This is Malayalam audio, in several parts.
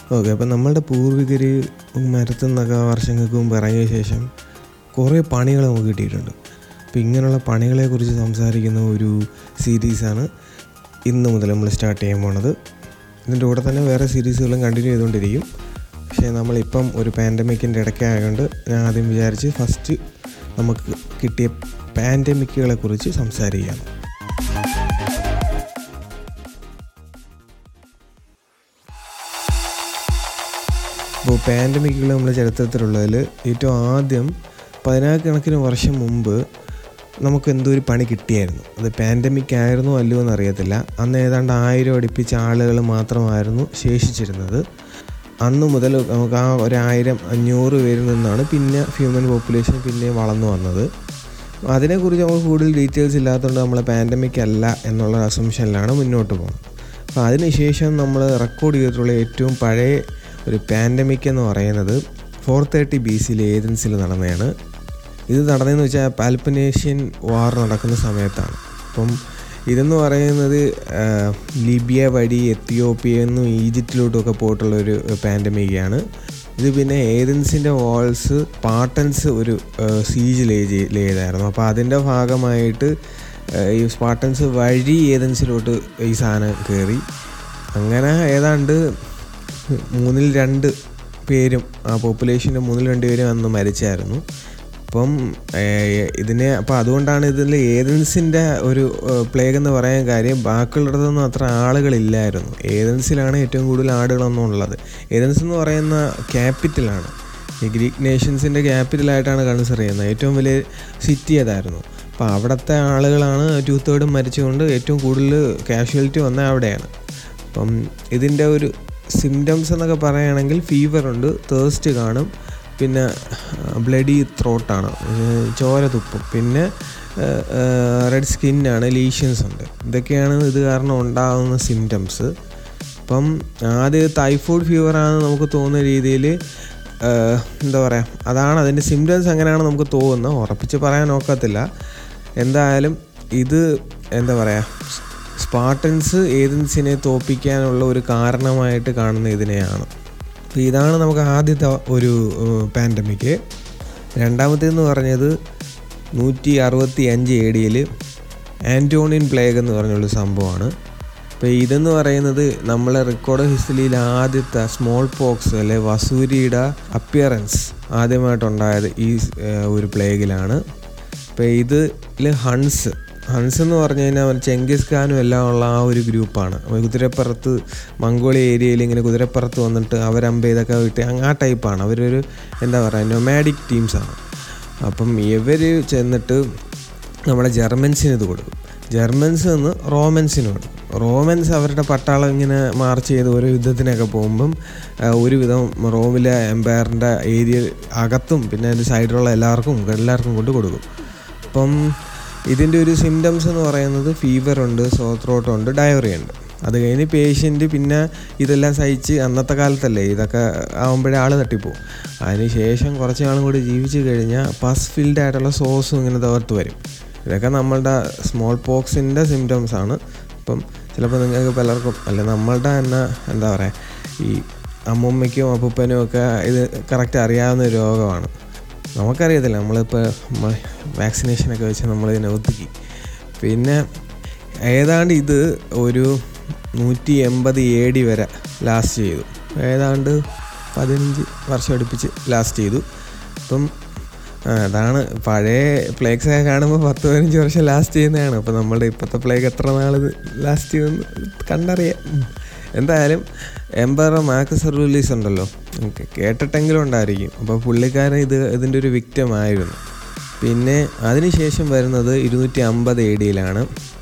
ഓക്കെ അപ്പം നമ്മളുടെ പൂർവികർ മരത്തു നിന്നൊക്കെ വർഷങ്ങൾക്ക് മുമ്പ് ഇറങ്ങിയ ശേഷം കുറേ പണികൾ നമുക്ക് കിട്ടിയിട്ടുണ്ട് അപ്പോൾ ഇങ്ങനെയുള്ള പണികളെക്കുറിച്ച് സംസാരിക്കുന്ന ഒരു സീരീസാണ് ഇന്ന് മുതൽ നമ്മൾ സ്റ്റാർട്ട് ചെയ്യാൻ പോണത് ഇതിൻ്റെ കൂടെ തന്നെ വേറെ സീരീസുകളും കണ്ടിന്യൂ ചെയ്തുകൊണ്ടിരിക്കും പക്ഷേ നമ്മളിപ്പം ഒരു പാൻഡമിക്കിൻ്റെ ഇടയ്ക്കായതുകൊണ്ട് ഞാൻ ആദ്യം വിചാരിച്ച് ഫസ്റ്റ് നമുക്ക് കിട്ടിയ പാൻഡമിക്കുകളെ കുറിച്ച് സംസാരിക്കാം ഇപ്പോൾ പാൻഡമിക്കുകൾ നമ്മുടെ ചരിത്രത്തിലുള്ളതിൽ ഏറ്റവും ആദ്യം പതിനായിരക്കണക്കിന് വർഷം മുമ്പ് നമുക്ക് എന്തോ ഒരു പണി കിട്ടിയായിരുന്നു അത് പാൻഡമിക് ആയിരുന്നോ അല്ലയോ എന്ന് അറിയത്തില്ല അന്ന് ഏതാണ്ട് ആയിരം അടുപ്പിച്ച ആളുകൾ മാത്രമായിരുന്നു ശേഷിച്ചിരുന്നത് അന്ന് മുതൽ നമുക്ക് ആ ഒരായിരം അഞ്ഞൂറ് പേരിൽ നിന്നാണ് പിന്നെ ഹ്യൂമൻ പോപ്പുലേഷൻ പിന്നെ വളർന്നു വന്നത് അതിനെക്കുറിച്ച് നമുക്ക് കൂടുതൽ ഡീറ്റെയിൽസ് ഇല്ലാത്തതുകൊണ്ട് നമ്മൾ പാൻഡമിക് അല്ല എന്നുള്ള അസംഷനിലാണ് മുന്നോട്ട് പോകുന്നത് അപ്പോൾ അതിനുശേഷം നമ്മൾ റെക്കോർഡ് ചെയ്തിട്ടുള്ള ഏറ്റവും പഴയ ഒരു പാൻഡമിക് എന്ന് പറയുന്നത് ഫോർ തേർട്ടി ബി സിയിൽ ഏതൻസിൽ നടന്നതാണ് ഇത് നടന്നതെന്ന് വെച്ചാൽ പാൽപ്പനേഷ്യൻ വാർ നടക്കുന്ന സമയത്താണ് അപ്പം ഇതെന്ന് പറയുന്നത് ലിബിയ വഴി എത്തിയോപ്യ എന്നും ഈജിപ്തിലോട്ടുമൊക്കെ പോയിട്ടുള്ള ഒരു പാൻഡമിക്കാണ് ഇത് പിന്നെ ഏതൻസിൻ്റെ വാൾസ് സ്പാട്ടൻസ് ഒരു സീജ് ലേ ചെയ്തായിരുന്നു അപ്പോൾ അതിൻ്റെ ഭാഗമായിട്ട് ഈ സ്പാട്ടൻസ് വഴി ഏതൻസിലോട്ട് ഈ സാധനം കയറി അങ്ങനെ ഏതാണ്ട് മൂന്നിൽ രണ്ട് പേരും ആ പോപ്പുലേഷൻ്റെ മൂന്നിൽ രണ്ട് പേരും അന്ന് മരിച്ചായിരുന്നു അപ്പം ഇതിനെ അപ്പോൾ അതുകൊണ്ടാണ് ഇതിൽ ഏതൻസിൻ്റെ ഒരു പ്ലേഗ് എന്ന് പറയാൻ കാര്യം ബാക്കിയുള്ളിടത്തൊന്നും അത്ര ആളുകളില്ലായിരുന്നു ഏതൻസിലാണ് ഏറ്റവും കൂടുതൽ ആടുകളൊന്നും ഉള്ളത് ഏതൻസ് എന്ന് പറയുന്ന ക്യാപിറ്റലാണ് ഈ ഗ്രീക്ക് നേഷൻസിൻ്റെ ക്യാപിറ്റലായിട്ടാണ് കൺസിഡർ ചെയ്യുന്നത് ഏറ്റവും വലിയ സിറ്റി അതായിരുന്നു അപ്പോൾ അവിടുത്തെ ആളുകളാണ് ടു തേർഡും മരിച്ചുകൊണ്ട് ഏറ്റവും കൂടുതൽ കാഷ്വാലിറ്റി വന്നത് അവിടെയാണ് അപ്പം ഇതിൻ്റെ ഒരു സിംറ്റംസ് എന്നൊക്കെ പറയുകയാണെങ്കിൽ ഫീവർ ഉണ്ട് തേഴ്സ്റ്റ് കാണും പിന്നെ ബ്ലഡി ത്രോട്ടാണ് ചോര തുപ്പും പിന്നെ റെഡ് സ്കിന്നാണ് ലീഷ്യൻസ് ഉണ്ട് ഇതൊക്കെയാണ് ഇത് കാരണം ഉണ്ടാകുന്ന സിംറ്റംസ് അപ്പം ആദ്യം ടൈഫോയിഡ് ഫീവറാണെന്ന് നമുക്ക് തോന്നുന്ന രീതിയിൽ എന്താ പറയുക അതാണ് അതിൻ്റെ സിംറ്റംസ് എങ്ങനെയാണ് നമുക്ക് തോന്നുന്നത് ഉറപ്പിച്ച് പറയാൻ ഒക്കത്തില്ല എന്തായാലും ഇത് എന്താ പറയുക സ്പാർട്ടൻസ് ഏതൻസിനെ തോപ്പിക്കാനുള്ള ഒരു കാരണമായിട്ട് കാണുന്ന ഇതിനെയാണ് അപ്പോൾ ഇതാണ് നമുക്ക് ആദ്യത്തെ ഒരു പാൻഡമിക് രണ്ടാമത്തേന്ന് പറഞ്ഞത് നൂറ്റി അറുപത്തി അഞ്ച് എ ഡിയിൽ ആൻറ്റോണിയൻ പ്ലേഗ് എന്ന് പറഞ്ഞുള്ള സംഭവമാണ് അപ്പോൾ ഇതെന്ന് പറയുന്നത് നമ്മളെ റെക്കോർഡ് ഹിസ്റ്ററിയിൽ ആദ്യത്തെ സ്മോൾ പോക്സ് അല്ലെ വസൂരിയുടെ അപ്പിയറൻസ് ആദ്യമായിട്ടുണ്ടായത് ഈ ഒരു പ്ലേഗിലാണ് അപ്പോൾ ഇതിൽ ഹൺസ് ഹൺസ് എന്ന് പറഞ്ഞു കഴിഞ്ഞാൽ ചെങ്കിസ് ഖാനും എല്ലാം ഉള്ള ആ ഒരു ഗ്രൂപ്പാണ് കുതിരപ്പുറത്ത് മംഗോളിയ ഏരിയയിൽ ഇങ്ങനെ കുതിരപ്പുറത്ത് വന്നിട്ട് അവരമ്പ ഇതൊക്കെ വിട്ട് ആ ടൈപ്പാണ് അവരൊരു എന്താ പറയുക നൊമാഡിക് ടീംസാണ് അപ്പം ഇവർ ചെന്നിട്ട് നമ്മുടെ ജർമ്മൻസിന് ഇത് കൊടുക്കും ജർമ്മൻസ് നിന്ന് റോമൻസിന് കൊടുക്കും റോമൻസ് അവരുടെ പട്ടാളം ഇങ്ങനെ മാർച്ച് ചെയ്ത് ഓരോ യുദ്ധത്തിനൊക്കെ പോകുമ്പം ഒരുവിധം റോമിലെ എംപയറിൻ്റെ ഏരിയ അകത്തും പിന്നെ അതിൻ്റെ സൈഡിലുള്ള എല്ലാവർക്കും എല്ലാവർക്കും കൊണ്ട് കൊടുക്കും അപ്പം ഇതിൻ്റെ ഒരു സിംറ്റംസ് എന്ന് പറയുന്നത് ഫീവർ ഉണ്ട് സോത്രോട്ട് ഉണ്ട് ഡയറിയ ഉണ്ട് അത് കഴിഞ്ഞ് പേഷ്യൻ്റ് പിന്നെ ഇതെല്ലാം സഹിച്ച് അന്നത്തെ കാലത്തല്ലേ ഇതൊക്കെ ആകുമ്പോഴേ ആൾ തട്ടിപ്പോവും അതിന് ശേഷം കുറച്ച് നാളും കൂടി ജീവിച്ച് കഴിഞ്ഞാൽ പസ് ഫിൽഡ് ആയിട്ടുള്ള സോസും ഇങ്ങനെ തകർത്ത് വരും ഇതൊക്കെ നമ്മളുടെ സ്മോൾ പോക്സിൻ്റെ സിംറ്റംസ് ആണ് ഇപ്പം ചിലപ്പോൾ നിങ്ങൾക്ക് പലർക്കും അല്ല നമ്മളുടെ തന്നെ എന്താ പറയുക ഈ അമ്മൂമ്മയ്ക്കും അപ്പൂപ്പനും ഒക്കെ ഇത് കറക്റ്റ് അറിയാവുന്ന ഒരു രോഗമാണ് നമുക്കറിയത്തില്ല നമ്മളിപ്പോൾ വാക്സിനേഷനൊക്കെ വെച്ച് നമ്മളിതിനെ ഒതുക്കി പിന്നെ ഏതാണ്ട് ഇത് ഒരു നൂറ്റി എൺപത് എ ഡി വരെ ലാസ്റ്റ് ചെയ്തു ഏതാണ്ട് പതിനഞ്ച് വർഷം അടുപ്പിച്ച് ലാസ്റ്റ് ചെയ്തു അപ്പം അതാണ് പഴയ പ്ലേഗ്സൊക്കെ കാണുമ്പോൾ പത്ത് പതിനഞ്ച് വർഷം ലാസ്റ്റ് ചെയ്യുന്നതാണ് അപ്പോൾ നമ്മുടെ ഇപ്പോഴത്തെ പ്ലേഗ് എത്ര നാൾ ലാസ്റ്റ് ചെയ്യുമെന്ന് കണ്ടറിയാം എന്തായാലും എംബറ മാക്കസ് റിലീസ് ഉണ്ടല്ലോ കേട്ടിട്ടെങ്കിലും ഉണ്ടായിരിക്കും അപ്പോൾ പുള്ളിക്കാരൻ ഇത് ഇതിൻ്റെ ഒരു വിക്റ്റം ആയിരുന്നു പിന്നെ അതിനുശേഷം വരുന്നത് ഇരുന്നൂറ്റി അമ്പത് എ ഡിയിലാണ്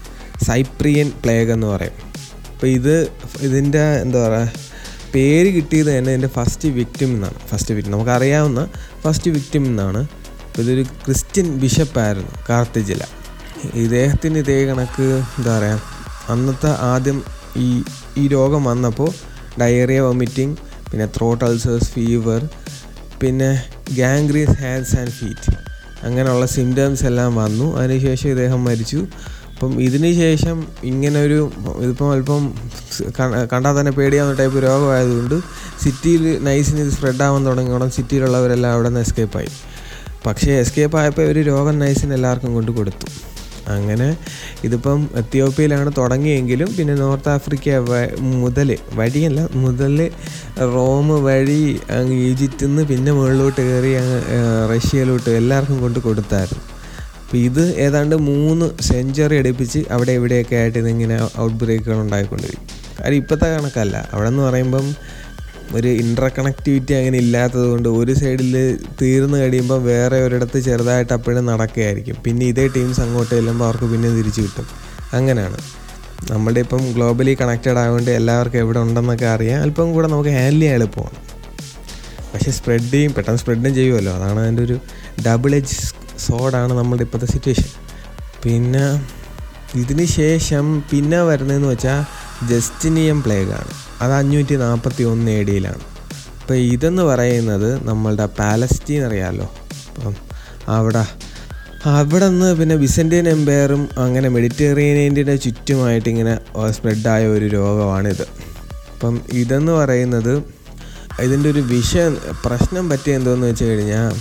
സൈപ്രിയൻ പ്ലേഗ് എന്ന് പറയും അപ്പോൾ ഇത് ഇതിൻ്റെ എന്താ പറയുക പേര് കിട്ടിയത് തന്നെ എൻ്റെ ഫസ്റ്റ് വിക്റ്റിം എന്നാണ് ഫസ്റ്റ് വിക്റ്റിം നമുക്കറിയാവുന്ന ഫസ്റ്റ് വിക്റ്റിം എന്നാണ് അപ്പോൾ ഇതൊരു ക്രിസ്ത്യൻ ബിഷപ്പായിരുന്നു കാർത്തിജില ഇദ്ദേഹത്തിന് ഇതേ കണക്ക് എന്താ പറയുക അന്നത്തെ ആദ്യം ഈ ഈ രോഗം വന്നപ്പോൾ ഡയറിയ വൊമിറ്റിംഗ് പിന്നെ ത്രോട്ട് അൾസേഴ്സ് ഫീവർ പിന്നെ ഗാംഗ്രീസ് ഹാൻഡ്സ് ആൻഡ് ഫീറ്റ് അങ്ങനെയുള്ള സിംറ്റംസ് എല്ലാം വന്നു അതിനുശേഷം ഇദ്ദേഹം മരിച്ചു അപ്പം ഇതിന് ശേഷം ഇങ്ങനെ ഒരു ഇതിപ്പം അല്പം കണ്ടാൽ തന്നെ പേടിയാവുന്ന ടൈപ്പ് രോഗമായതുകൊണ്ട് സിറ്റിയിൽ നൈസിന് ഇത് സ്പ്രെഡ് ആവാൻ തുടങ്ങിയോളം സിറ്റിയിലുള്ളവരെല്ലാം അവിടെ നിന്ന് എസ്കേപ്പായി പക്ഷേ എസ്കേപ്പ് ആയപ്പോൾ ഒരു രോഗം നൈസിന് എല്ലാവർക്കും കൊണ്ട് കൊടുത്തു അങ്ങനെ ഇതിപ്പം എത്യോപ്യയിലാണ് തുടങ്ങിയെങ്കിലും പിന്നെ നോർത്ത് ആഫ്രിക്ക മുതൽ വഴിയല്ല മുതൽ റോം വഴി അങ്ങ് ഈജിപ്തിൽ നിന്ന് പിന്നെ മുകളിലോട്ട് കയറി അങ്ങ് റഷ്യയിലോട്ട് എല്ലാവർക്കും കൊണ്ട് കൊടുത്തായിരുന്നു അപ്പോൾ ഇത് ഏതാണ്ട് മൂന്ന് സെഞ്ചുറി അടുപ്പിച്ച് അവിടെ ഇവിടെയൊക്കെ ആയിട്ട് ഇതിങ്ങനെ ഔട്ട് ബ്രേക്കുകൾ ഉണ്ടായിക്കൊണ്ടിരിക്കും കാര്യം ഇപ്പോഴത്തെ കണക്കല്ല അവിടെ എന്ന് പറയുമ്പം ഒരു ഇൻ്റർ കണക്ടിവിറ്റി അങ്ങനെ ഇല്ലാത്തത് കൊണ്ട് ഒരു സൈഡിൽ തീർന്നു കഴിയുമ്പോൾ വേറെ ഒരിടത്ത് ചെറുതായിട്ട് അപ്പോഴും നടക്കുകയായിരിക്കും പിന്നെ ഇതേ ടീംസ് അങ്ങോട്ട് ചെല്ലുമ്പോൾ അവർക്ക് പിന്നെ തിരിച്ചു കിട്ടും അങ്ങനെയാണ് നമ്മുടെ ഇപ്പം ഗ്ലോബലി കണക്റ്റഡ് ആയതുകൊണ്ട് എല്ലാവർക്കും എവിടെ ഉണ്ടെന്നൊക്കെ അറിയാം അല്പം കൂടെ നമുക്ക് ഹാൻഡിൽ ചെയ്യാൻ എളുപ്പമാണ് പക്ഷേ സ്പ്രെഡ് ചെയ്യും പെട്ടെന്ന് സ്പ്രെഡും ചെയ്യുമല്ലോ അതാണ് അതിൻ്റെ ഒരു ഡബിൾ എജ് സോഡാണ് നമ്മുടെ ഇപ്പോഴത്തെ സിറ്റുവേഷൻ പിന്നെ ഇതിന് ശേഷം പിന്നെ വരുന്നതെന്ന് വെച്ചാൽ ജസ്റ്റിനിയം പ്ലേഗാണ് അത് അഞ്ഞൂറ്റി നാൽപ്പത്തി ഒന്ന് എ ഡിയിലാണ് അപ്പോൾ ഇതെന്ന് പറയുന്നത് നമ്മളുടെ പാലസ്റ്റീൻ അറിയാമല്ലോ അപ്പം അവിടെ അവിടെ നിന്ന് പിന്നെ ബിസൻറ്റിയൻ എംപയറും അങ്ങനെ മെഡിറ്ററേനിയൻ്റെ ചുറ്റുമായിട്ട് ഇങ്ങനെ സ്പ്രെഡായ ഒരു രോഗമാണിത് അപ്പം ഇതെന്ന് പറയുന്നത് ഇതിൻ്റെ ഒരു വിഷയം പ്രശ്നം പറ്റിയ എന്തോന്ന് വെച്ച് കഴിഞ്ഞാൽ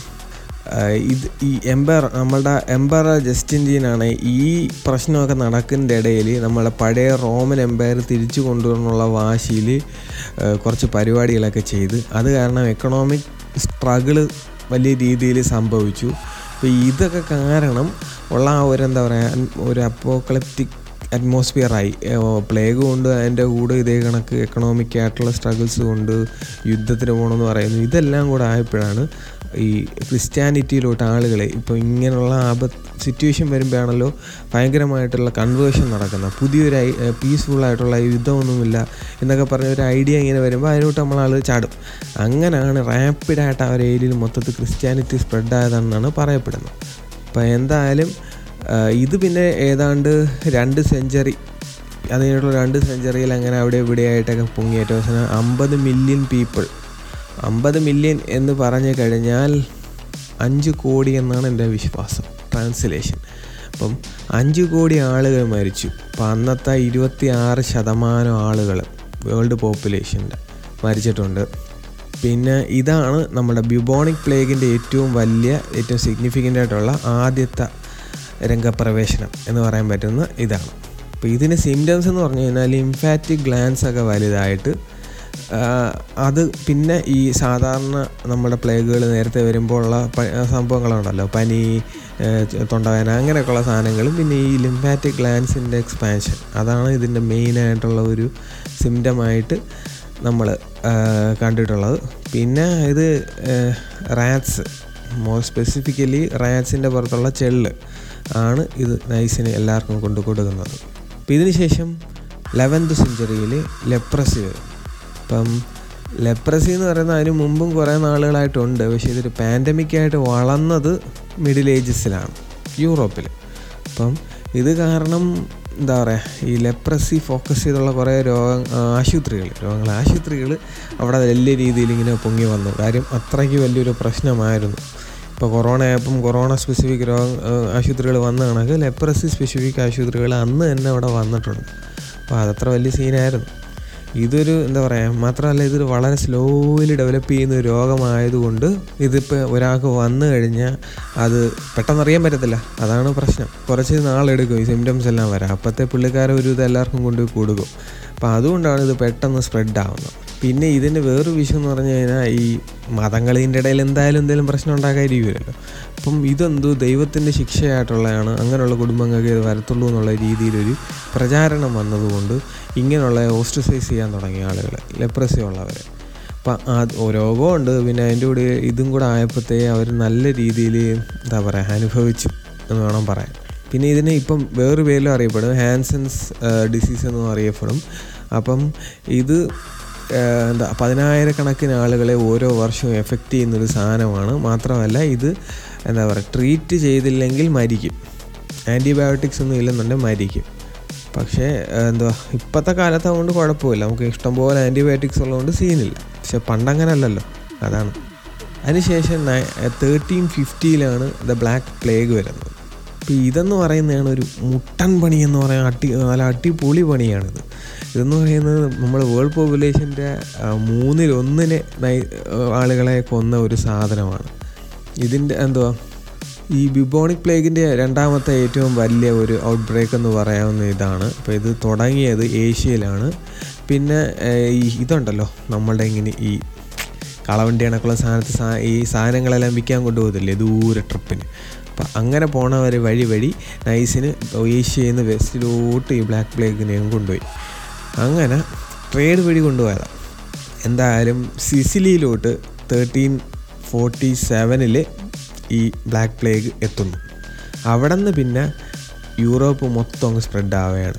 ഇത് ഈ എംപയർ നമ്മളുടെ എംപയർ ജസ്റ്റിൻറ്റീനാണ് ഈ പ്രശ്നമൊക്കെ നടക്കുന്നതിൻ്റെ ഇടയിൽ നമ്മളെ പഴയ റോമൻ എംപയർ തിരിച്ചു കൊണ്ടുവരാനുള്ള വാശിയിൽ കുറച്ച് പരിപാടികളൊക്കെ ചെയ്ത് അത് കാരണം എക്കണോമിക് സ്ട്രഗിള് വലിയ രീതിയിൽ സംഭവിച്ചു അപ്പോൾ ഇതൊക്കെ കാരണം ഉള്ള ആ ഒരു എന്താ പറയുക ഒരു അപ്പോക്ലപ്റ്റിക് അറ്റ്മോസ്ഫിയറായി പ്ലേഗ് കൊണ്ട് അതിൻ്റെ കൂടെ ഇതേ കണക്ക് എക്കണോമിക് ആയിട്ടുള്ള സ്ട്രഗിൾസ് കൊണ്ട് യുദ്ധത്തിന് പോകണമെന്ന് പറയുന്നു ഇതെല്ലാം കൂടെ ആയപ്പോഴാണ് ഈ ക്രിസ്ത്യാനിറ്റിയിലോട്ട് ആളുകളെ ഇപ്പോൾ ഇങ്ങനെയുള്ള ആപത്ത് സിറ്റുവേഷൻ വരുമ്പോഴാണല്ലോ ഭയങ്കരമായിട്ടുള്ള കൺവേർഷൻ നടക്കുന്നത് പുതിയൊരു പീസ്ഫുൾ ആയിട്ടുള്ള യുദ്ധമൊന്നുമില്ല എന്നൊക്കെ പറഞ്ഞ ഒരു ഐഡിയ ഇങ്ങനെ വരുമ്പോൾ അതിലോട്ട് നമ്മൾ ആൾ ചാടും അങ്ങനെയാണ് റാപ്പിഡായിട്ട് ആ ഒരു ഏരിയയിൽ മൊത്തത്തിൽ ക്രിസ്ത്യാനിറ്റി സ്പ്രെഡായതെന്നാണ് പറയപ്പെടുന്നത് അപ്പോൾ എന്തായാലും ഇത് പിന്നെ ഏതാണ്ട് രണ്ട് സെഞ്ചറി അത് കഴിഞ്ഞിട്ടുള്ള രണ്ട് സെഞ്ചറിയിൽ അങ്ങനെ അവിടെ ഇവിടെ ആയിട്ടൊക്കെ പൊങ്ങിയേറ്റ അവസാനം അമ്പത് മില്യൺ പീപ്പിൾ അമ്പത് മില്യൺ എന്ന് പറഞ്ഞു കഴിഞ്ഞാൽ അഞ്ച് കോടി എന്നാണ് എൻ്റെ വിശ്വാസം ട്രാൻസ്ലേഷൻ അപ്പം അഞ്ച് കോടി ആളുകൾ മരിച്ചു അപ്പം അന്നത്തെ ഇരുപത്തി ആറ് ശതമാനം ആളുകൾ വേൾഡ് പോപ്പുലേഷൻ്റെ മരിച്ചിട്ടുണ്ട് പിന്നെ ഇതാണ് നമ്മുടെ ബ്യൂബോണിക് പ്ലേഗിൻ്റെ ഏറ്റവും വലിയ ഏറ്റവും സിഗ്നിഫിക്കൻ്റ് ആയിട്ടുള്ള ആദ്യത്തെ രംഗപ്രവേശനം എന്ന് പറയാൻ പറ്റുന്ന ഇതാണ് അപ്പോൾ ഇതിന് സിംറ്റംസ് എന്ന് പറഞ്ഞു കഴിഞ്ഞാൽ ലിംഫാറ്റിക് ഗ്ലാൻസ് ഒക്കെ വലുതായിട്ട് അത് പിന്നെ ഈ സാധാരണ നമ്മുടെ പ്ലേഗുകൾ നേരത്തെ വരുമ്പോൾ ഉള്ള സംഭവങ്ങളുണ്ടല്ലോ പനി തൊണ്ടവേന അങ്ങനെയൊക്കെയുള്ള സാധനങ്ങളും പിന്നെ ഈ ലിംഫാറ്റിക് ഗ്ലാൻസിൻ്റെ എക്സ്പാൻഷൻ അതാണ് ഇതിൻ്റെ മെയിനായിട്ടുള്ള ഒരു സിംറ്റമായിട്ട് നമ്മൾ കണ്ടിട്ടുള്ളത് പിന്നെ ഇത് റാറ്റ്സ് മോർ സ്പെസിഫിക്കലി റാറ്റ്സിൻ്റെ പുറത്തുള്ള ചെള്ള് ആണ് ഇത് നൈസിന് എല്ലാവർക്കും കൊണ്ടു കൊടുക്കുന്നത് അപ്പോൾ ഇതിന് ശേഷം ലെവൻത്ത് സെഞ്ചുറിയിൽ ലെപ്രസി വരും ഇപ്പം ലെപ്രസി എന്ന് പറയുന്നത് അതിന് മുമ്പും കുറേ നാളുകളായിട്ടുണ്ട് പക്ഷേ ഇതൊരു പാൻഡമിക്കായിട്ട് വളർന്നത് മിഡിൽ ഏജസിലാണ് യൂറോപ്പിൽ അപ്പം ഇത് കാരണം എന്താ പറയുക ഈ ലെപ്രസി ഫോക്കസ് ചെയ്തുള്ള കുറേ രോഗ ആശുപത്രികൾ രോഗങ്ങൾ ആശുപത്രികൾ അവിടെ വലിയ രീതിയിൽ ഇങ്ങനെ പൊങ്ങി വന്നു കാര്യം അത്രയ്ക്ക് വലിയൊരു പ്രശ്നമായിരുന്നു ഇപ്പോൾ കൊറോണ ആയപ്പം കൊറോണ സ്പെസിഫിക് രോഗ ആശുപത്രികൾ വന്ന കണക്ക് ലെപ്രസി സ്പെസിഫിക് ആശുപത്രികൾ അന്ന് തന്നെ അവിടെ വന്നിട്ടുണ്ട് അപ്പോൾ അതത്ര വലിയ സീനായിരുന്നു ഇതൊരു എന്താ പറയുക മാത്രമല്ല ഇതൊരു വളരെ സ്ലോലി ഡെവലപ്പ് ചെയ്യുന്ന ഒരു രോഗമായതുകൊണ്ട് ഇതിപ്പോൾ ഒരാൾക്ക് വന്നു കഴിഞ്ഞാൽ അത് പെട്ടെന്ന് അറിയാൻ പറ്റത്തില്ല അതാണ് പ്രശ്നം കുറച്ച് നാളെടുക്കും ഈ സിംറ്റംസ് എല്ലാം വരാം അപ്പോഴത്തെ പുള്ളിക്കാരെ ഒരു ഇത് എല്ലാവർക്കും കൊണ്ടുപോയി കൊടുക്കും അപ്പോൾ അതുകൊണ്ടാണ് ഇത് പെട്ടെന്ന് സ്പ്രെഡ് ആവുന്നത് പിന്നെ ഇതിൻ്റെ വേറൊരു വിഷയം എന്ന് പറഞ്ഞു കഴിഞ്ഞാൽ ഈ മതങ്ങളീൻ്റെ ഇടയിൽ എന്തായാലും എന്തെങ്കിലും പ്രശ്നം ഉണ്ടാകാതിരിക്കുമല്ലോ അപ്പം ഇതെന്തോ ദൈവത്തിൻ്റെ ശിക്ഷയായിട്ടുള്ളതാണ് അങ്ങനെയുള്ള കുടുംബങ്ങൾക്ക് ഇത് വരത്തുള്ളൂ എന്നുള്ള രീതിയിലൊരു പ്രചാരണം വന്നതുകൊണ്ട് ഇങ്ങനെയുള്ള ഓസ്ട്രസൈസ് ചെയ്യാൻ തുടങ്ങിയ ആളുകൾ ലെപ്രസി ഉള്ളവരെ അപ്പം അത് രോഗമുണ്ട് പിന്നെ അതിൻ്റെ കൂടെ ഇതും കൂടെ ആയപ്പോഴത്തേ അവർ നല്ല രീതിയിൽ എന്താ പറയുക അനുഭവിച്ചു എന്ന് വേണം പറയാൻ പിന്നെ ഇതിനെ ഇപ്പം വേറൊരു പേരിലും അറിയപ്പെടും ഹാൻസൻസ് ഡിസീസ് എന്നും അറിയപ്പെടും അപ്പം ഇത് എന്താ പതിനായിരക്കണക്കിന് ആളുകളെ ഓരോ വർഷവും എഫക്റ്റ് ചെയ്യുന്നൊരു സാധനമാണ് മാത്രമല്ല ഇത് എന്താ പറയുക ട്രീറ്റ് ചെയ്തില്ലെങ്കിൽ മരിക്കും ആൻറ്റിബയോട്ടിക്സ് ഒന്നും ഇല്ലെന്നുണ്ടെങ്കിൽ മരിക്കും പക്ഷേ എന്തുവാ ഇപ്പോഴത്തെ കാലത്ത് അതുകൊണ്ട് കുഴപ്പമില്ല നമുക്ക് ഇഷ്ടംപോലെ ആൻറ്റിബയോട്ടിക്സ് ഉള്ളതുകൊണ്ട് സീനില്ല പക്ഷെ പണ്ടങ്ങനെ അല്ലല്ലോ അതാണ് അതിനുശേഷം തേർട്ടീൻ ഫിഫ്റ്റിയിലാണ് ദ ബ്ലാക്ക് പ്ലേഗ് വരുന്നത് അപ്പോൾ ഇതെന്ന് പറയുന്നതാണ് ഒരു മുട്ടൻ പണി എന്ന് പറയാൻ അടി നല്ല അടിപൊളി പണിയാണിത് ഇതെന്ന് പറയുന്നത് നമ്മൾ വേൾഡ് പോപ്പുലേഷൻ്റെ മൂന്നിലൊന്നിനെ നയി ആളുകളെ കൊന്ന ഒരു സാധനമാണ് ഇതിൻ്റെ എന്തുവാ ഈ ബിബോണിക് പ്ലേഗിൻ്റെ രണ്ടാമത്തെ ഏറ്റവും വലിയ ഒരു ഔട്ട് ബ്രേക്ക് എന്ന് പറയാവുന്ന ഇതാണ് അപ്പോൾ ഇത് തുടങ്ങിയത് ഏഷ്യയിലാണ് പിന്നെ ഏഹ്, ഈ ഇതുണ്ടല്ലോ നമ്മളുടെ ഇങ്ങനെ ഈ കളവണ്ടി കണക്കുള്ള സാധനത്ത് സാ ഈ സാധനങ്ങളെല്ലാം വിൽക്കാൻ കൊണ്ടുപോകത്തില്ലേ ദൂരെ ട്രിപ്പിന് അപ്പം അങ്ങനെ പോണവർ വഴി വഴി നൈസിന് ഏഷ്യയിൽ നിന്ന് വെസ്റ്റിലോട്ട് ഈ ബ്ലാക്ക് പ്ലേഗിനെയും കൊണ്ടുപോയി അങ്ങനെ ട്രേഡ് വഴി കൊണ്ടുപോയതാണ് എന്തായാലും സിസിലിയിലോട്ട് തേർട്ടീൻ ഫോർട്ടി സെവനിൽ ഈ ബ്ലാക്ക് പ്ലേഗ് എത്തുന്നു അവിടെ നിന്ന് പിന്നെ യൂറോപ്പ് മൊത്തം അങ്ങ് സ്പ്രെഡ് ആവുകയാണ്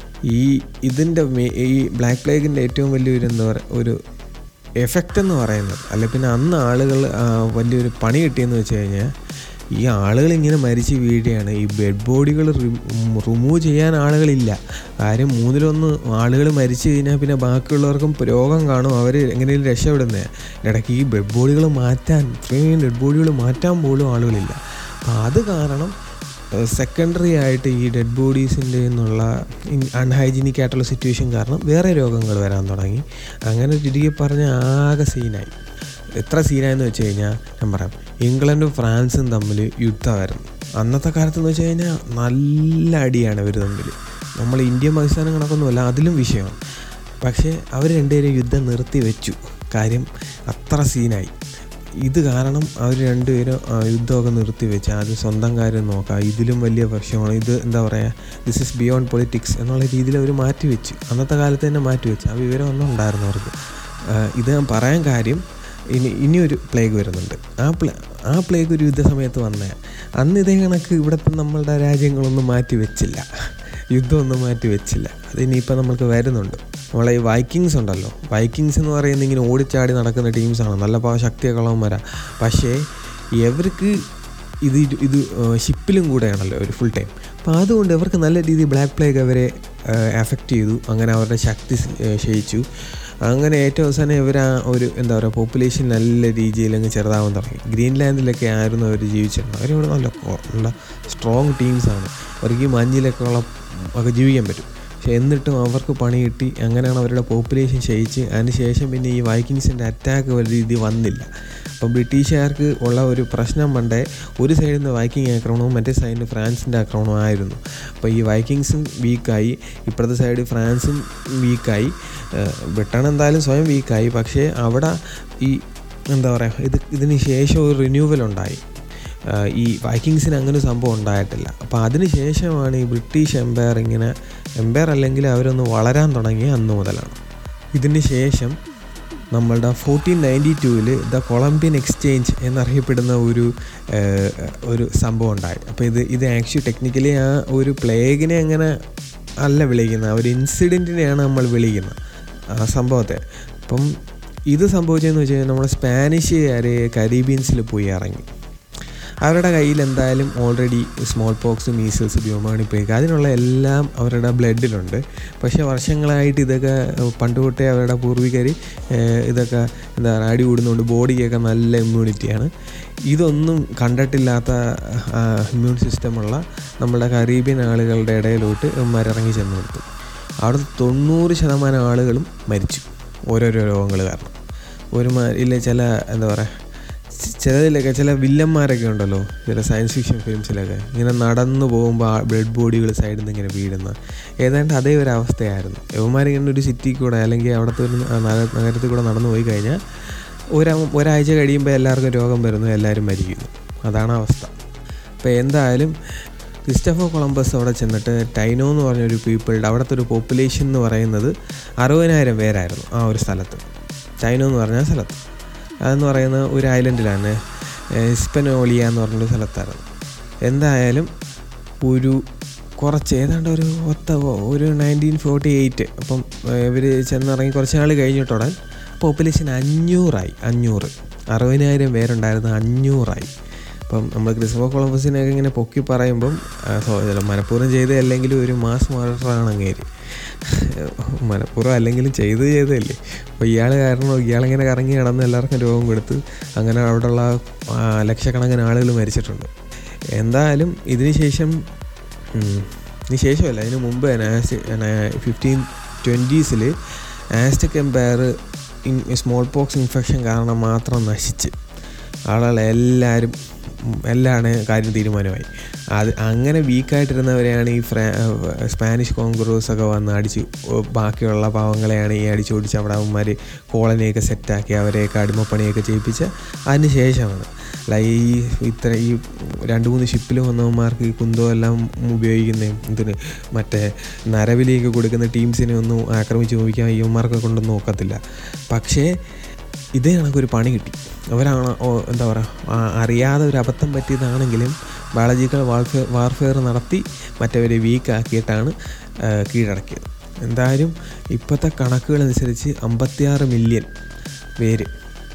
ഈ ഇതിൻ്റെ മെ- ഈ ബ്ലാക്ക് പ്ലേഗിൻ്റെ ഏറ്റവും വലിയൊരു എന്താ പറയുക ഒരു എഫക്റ്റ് എന്ന് പറയുന്നത് അല്ല പിന്നെ അന്ന് ആളുകൾ ആ, വലിയൊരു പണി കിട്ടിയെന്ന് വെച്ച് കഴിഞ്ഞാൽ ഈ ആളുകൾ ഇങ്ങനെ മരിച്ച് വീഴുകയാണ് ഈ ഡെഡ് ബോഡികൾ റിമൂവ് ചെയ്യാൻ ആളുകളില്ല കാര്യം മൂന്നിലൊന്ന് ആളുകൾ മരിച്ചു കഴിഞ്ഞാൽ പിന്നെ ബാക്കിയുള്ളവർക്കും രോഗം കാണും അവർ എങ്ങനെയും രക്ഷപ്പെടുന്നത് ഇടയ്ക്ക് ഈ ഡെഡ് ബോഡികൾ മാറ്റാൻ ഇത്രയും ഡെഡ് ബോഡികൾ മാറ്റാൻ പോലും ആളുകളില്ല അപ്പം അത് കാരണം സെക്കൻഡറി ആയിട്ട് ഈ ഡെഡ് ബോഡീസിൻ്റെ എന്നുള്ള അൺഹൈജീനിക് ആയിട്ടുള്ള സിറ്റുവേഷൻ കാരണം വേറെ രോഗങ്ങൾ വരാൻ തുടങ്ങി അങ്ങനെ ചുരുക്കി പറഞ്ഞ ആകെ സീനായി എത്ര സീനായെന്ന് വെച്ച് കഴിഞ്ഞാൽ ഞാൻ പറയാം ഇംഗ്ലണ്ടും ഫ്രാൻസും തമ്മിൽ യുദ്ധമായിരുന്നു അന്നത്തെ കാലത്ത് എന്ന് വെച്ച് കഴിഞ്ഞാൽ നല്ല അടിയാണ് ഇവർ തമ്മിൽ നമ്മൾ ഇന്ത്യൻ പാകിസ്ഥാനും കണക്കൊന്നുമല്ല അതിലും വിഷയമാണ് പക്ഷേ അവർ രണ്ടുപേരും യുദ്ധം നിർത്തി വെച്ചു കാര്യം അത്ര സീനായി ഇത് കാരണം അവർ രണ്ടുപേരും ആ, യുദ്ധമൊക്കെ നിർത്തി വെച്ച് ആദ്യം സ്വന്തം കാര്യം നോക്കാം ഇതിലും വലിയ പ്രശ്നമാണ് ഇത് എന്താ പറയുക ദിസ് ഇസ് ബിയോണ്ട് പൊളിറ്റിക്സ് എന്നുള്ള രീതിയിൽ അവർ മാറ്റി വെച്ചു അന്നത്തെ കാലത്ത് തന്നെ മാറ്റി വെച്ചു ആ വിവരം ഒന്നും ഉണ്ടായിരുന്നു അവർക്ക് ആ, ഇത് ഞാൻ പറയാൻ കാര്യം ഇനി ഇനിയൊരു പ്ലേഗ് വരുന്നുണ്ട് ആ പ്ലേ ആ പ്ലേഗ് ഒരു യുദ്ധ സമയത്ത് വന്നേ അന്ന് ഇതേ കണക്ക് ഇവിടുത്തെ നമ്മളുടെ രാജ്യങ്ങളൊന്നും മാറ്റി വെച്ചില്ല യുദ്ധമൊന്നും മാറ്റി വെച്ചില്ല അത് ഇനിയിപ്പോൾ നമ്മൾക്ക് വരുന്നുണ്ട് നമ്മളെ ഈ വൈക്കിങ്സ് ഉണ്ടല്ലോ വൈക്കിങ്സ് എന്ന് പറയുന്നത് ഇങ്ങനെ ഓടിച്ചാടി നടക്കുന്ന ടീംസാണ് നല്ല പാ ശക്തിയൊക്കെ ഉള്ളവന്മാരാ പക്ഷേ ഇവർക്ക് ഇത് ഇരു- ഇത് ഷിപ്പിലും കൂടെയാണല്ലോ ഒരു ഫുൾ ടൈം അപ്പോൾ അതുകൊണ്ട് അവർക്ക് നല്ല രീതിയിൽ ബ്ലാക്ക് പ്ലേഗ് അവരെ എഫക്റ്റ് ചെയ്തു അങ്ങനെ അവരുടെ ശക്തി സ്- ഏഹ് ക്ഷയിച്ചു അങ്ങനെ ഏറ്റവും അവസാനം ഇവർ ആ ഒരു എന്താ പറയുക പോപ്പുലേഷൻ നല്ല രീതിയിൽ അങ്ങ് ചെറുതാവാൻ തുടങ്ങി ഗ്രീൻലാൻഡിലൊക്കെ ആയിരുന്നു അവർ ജീവിച്ചിരുന്നത് അവരിവിടെ നല്ല കൊ- നല്ല സ്ട്രോങ് ടീംസാണ് അവർക്ക് ഈ മഞ്ഞിലൊക്കെ ഉള്ള ഒക്കെ ജീവിക്കാൻ പറ്റും പക്ഷെ എന്നിട്ടും അവർക്ക് പണി കിട്ടി അങ്ങനെയാണ് അവരുടെ പോപ്പുലേഷൻ ക്ഷയിച്ച് അതിന് ശേഷം പിന്നെ ഈ വൈക്കിങ്സിൻ്റെ അറ്റാക്ക് വലിയ രീതി വന്നില്ല അപ്പം ബ്രിട്ടീഷുകാർക്ക് ഉള്ള ഒരു പ്രശ്നം പണ്ടേ ഒരു സൈഡിൽ നിന്ന് വൈക്കിംഗ് ആക്രമണവും മറ്റേ സൈഡിൽ നിന്ന് ഫ്രാൻസിൻ്റെ ആക്രമണവും ആയിരുന്നു അപ്പോൾ ഈ വൈക്കിങ്സും വീക്കായി ഇപ്പുറത്തെ സൈഡ് ഫ്രാൻസും വീക്കായി ബ്രിട്ടൻ എന്തായാലും സ്വയം വീക്കായി പക്ഷേ അവിടെ ഈ എന്താ പറയുക ഇത് ഇതിന് ശേഷം ഒരു റിന്യൂവൽ ഉണ്ടായി ആഹ് ഈ വൈക്കിങ്സിന് അങ്ങനെ ഒരു സംഭവം ഉണ്ടായിട്ടില്ല അപ്പോൾ അതിന് ശേഷമാണ് ഈ ബ്രിട്ടീഷ് എംപയർ ഇങ്ങനെ എംപയർ അല്ലെങ്കിൽ അവരൊന്ന് വളരാൻ തുടങ്ങിയ അന്ന് മുതലാണ് ഇതിന് ശേഷം നമ്മളുടെ ഫോർട്ടീൻ നയൻറ്റി ടൂവിൽ ദ കൊളംബിയൻ എക്സ്ചേഞ്ച് എന്നറിയപ്പെടുന്ന ഒരു ആഹ്, ഒരു സംഭവം ഉണ്ടായി അപ്പോൾ ഇത് ഇത് ആക്ച്വലി ടെക്നിക്കലി ആ ഒരു പ്ലേഗിനെ അങ്ങനെ അല്ല വിളിക്കുന്നത് ആ ഒരു ഇൻസിഡൻറ്റിനെയാണ് നമ്മൾ വിളിക്കുന്നത് ആ സംഭവത്തെ അപ്പം ഇത് സംഭവിച്ചതെന്ന് വെച്ച് കഴിഞ്ഞാൽ നമ്മൾ സ്പാനിഷുകാർ കരീബിയൻസിൽ പോയി ഇറങ്ങി അവരുടെ കയ്യിൽ എന്തായാലും ഓൾറെഡി സ്മോൾ പോക്സ് മീസിൽസ് ബ്യൂമാണിപ്പേക്ക് അതിനുള്ള എല്ലാം അവരുടെ ബ്ലഡിലുണ്ട് പക്ഷേ വർഷങ്ങളായിട്ട് ഇതൊക്കെ പണ്ട് തൊട്ടേ അവരുടെ പൂർവികർ ഇതൊക്കെ എന്താ പറയുക അടി കൂടുന്നുണ്ട് ബോഡിക്കൊക്കെ നല്ല ഇമ്മ്യൂണിറ്റിയാണ് ഇതൊന്നും കണ്ടിട്ടില്ലാത്ത ഇമ്മ്യൂൺ സിസ്റ്റമുള്ള നമ്മുടെ കരീബിയൻ ആളുകളുടെ ഇടയിലോട്ട് ഇവന്മാരിറങ്ങി ചെന്ന് കൊടുത്തു അവിടെ തൊണ്ണൂറ് ശതമാനം ആളുകളും മരിച്ചു ഓരോരോ രോഗങ്ങൾ കാരണം ഒരു ഇല്ല ചില എന്താ പറയുക ചി- ചിലതിലൊക്കെ ചില വില്ലന്മാരൊക്കെ ഉണ്ടല്ലോ ചില സയൻസ് ഫിക്ഷൻ ഫിലിംസിലൊക്കെ ഇങ്ങനെ നടന്നു പോകുമ്പോൾ ആ ബ്ലഡ് ബോഡികൾ സൈഡിൽ നിന്ന് ഇങ്ങനെ വീഴുന്ന ഏതാണ്ട് അതേ ഒരു അവസ്ഥയായിരുന്നു യവന്മാരിങ്ങനെ ഒരു സിറ്റി കൂടെ അല്ലെങ്കിൽ അവിടുത്തെ ഒരു ന- നഗ- നഗരത്തിൽ കൂടെ നടന്നു പോയി കഴിഞ്ഞാൽ ഒരാ ഒരാഴ്ച കഴിയുമ്പോൾ എല്ലാവർക്കും രോഗം വരുന്നു എല്ലാവരും മരിക്കുന്നു അതാണ് അവസ്ഥ അപ്പോൾ എന്തായാലും ക്രിസ്റ്റഫോ കൊളംബസ് അവിടെ ചെന്നിട്ട് ടൈനോ എന്ന് പറഞ്ഞൊരു പീപ്പിളുടെ അവിടുത്തെ ഒരു പോപ്പുലേഷൻ എന്ന് പറയുന്നത് അറുപതിനായിരം പേരായിരുന്നു ആ ഒരു സ്ഥലത്ത് ടൈനോ എന്ന് പറഞ്ഞ സ്ഥലത്ത് അതെന്ന് പറയുന്ന ഒരു ഐലൻഡിലാണ് സ്പെനോളിയ എന്ന് പറഞ്ഞൊരു സ്ഥലത്തായിരുന്നു എന്തായാലും ഒരു കുറച്ച് ഏതാണ്ട് ഒരു ഒത്ത ഒരു നയൻറ്റീൻ ഫോർട്ടി എയ്റ്റ് അപ്പം ഇവർ ചെന്നിറങ്ങി കുറച്ച് നാൾ കഴിഞ്ഞിട്ടുടൻ പോപ്പുലേഷൻ അഞ്ഞൂറായി അഞ്ഞൂറ് അറുപതിനായിരം പേരുണ്ടായിരുന്ന അഞ്ഞൂറായി അപ്പം നമ്മൾ ക്രിസ്മോ കൊളംബസിനെയൊക്കെ ഇങ്ങനെ പൊക്കി പറയുമ്പം ആ, സോ- ചില മനഃപൂർവ്വം ചെയ്തതല്ലെങ്കിലും ഒരു മാസ് മർഡറാണ് അങ്ങേര് മനഃപൂർവ്വം അല്ലെങ്കിലും ചെയ്ത് ചെയ്തതല്ലേ അപ്പോൾ ഇയാൾ കാരണം ഇയാളിങ്ങനെ കറങ്ങി നടന്ന് എല്ലാവർക്കും രോഗം കൊടുത്ത് അങ്ങനെ അവിടെയുള്ള ആ, ലക്ഷക്കണക്കിന് ആളുകൾ മരിച്ചിട്ടുണ്ട് എന്തായാലും ഇതിന് ശേഷം ഉം, ഇതിന് ശേഷമല്ല അതിന് മുമ്പ് തന്നെ ഫിഫ്റ്റീൻ ട്വൻറ്റീസിൽ Aztec empire in smallpox infection കാരണം മാത്രം നശിച്ച് ആളുകളെല്ലാവരും ഉം, എല്ലാമാണ് കാര്യം തീരുമാനമായി അത് അങ്ങനെ വീക്കായിട്ടിരുന്നവരെയാണ് ഈ ഫ്രാ സ്പാനിഷ് കോൺഗ്രസ് ഒക്കെ വന്ന് അടിച്ച് ഓ, ബാക്കിയുള്ള പാവങ്ങളെയാണ് ഈ അടിച്ചോടിച്ച് അവിടെ അവന്മാർ കോളനിയൊക്കെ സെറ്റാക്കി അവരെയൊക്കെ അടിമപ്പണിയൊക്കെ ചെയ്യിപ്പിച്ച അതിന് ശേഷമാണ് അല്ല ഈ ഇത്ര ഈ രണ്ട് മൂന്ന് ഷിപ്പിൽ വന്നവന്മാർക്ക് ഈ കുന്തോ എല്ലാം ഉപയോഗിക്കുന്ന ഇതിന് മറ്റേ നരവിലേക്ക് കൊടുക്കുന്ന ടീംസിനെ ഒന്നും ആക്രമിച്ച് നോക്കിക്കാൻ ഇവന്മാർക്ക് കൊണ്ടൊന്നും നോക്കത്തില്ല പക്ഷേ ഇതേ കണക്കൊരു പണി കിട്ടി അവരാണ് ഓ, എന്താ പറയുക അറിയാതെ ഒരു അബദ്ധം പറ്റിയതാണെങ്കിലും ബയോളജിക്കൽ വാർഫെയർ വാർഫെയർ നടത്തി മറ്റവരെ വീക്കാക്കിയിട്ടാണ് ആ, കീഴടക്കിയത് എന്തായാലും ഇപ്പോഴത്തെ കണക്കുകൾ അനുസരിച്ച് അമ്പത്തിയാറ് മില്യൺ പേര്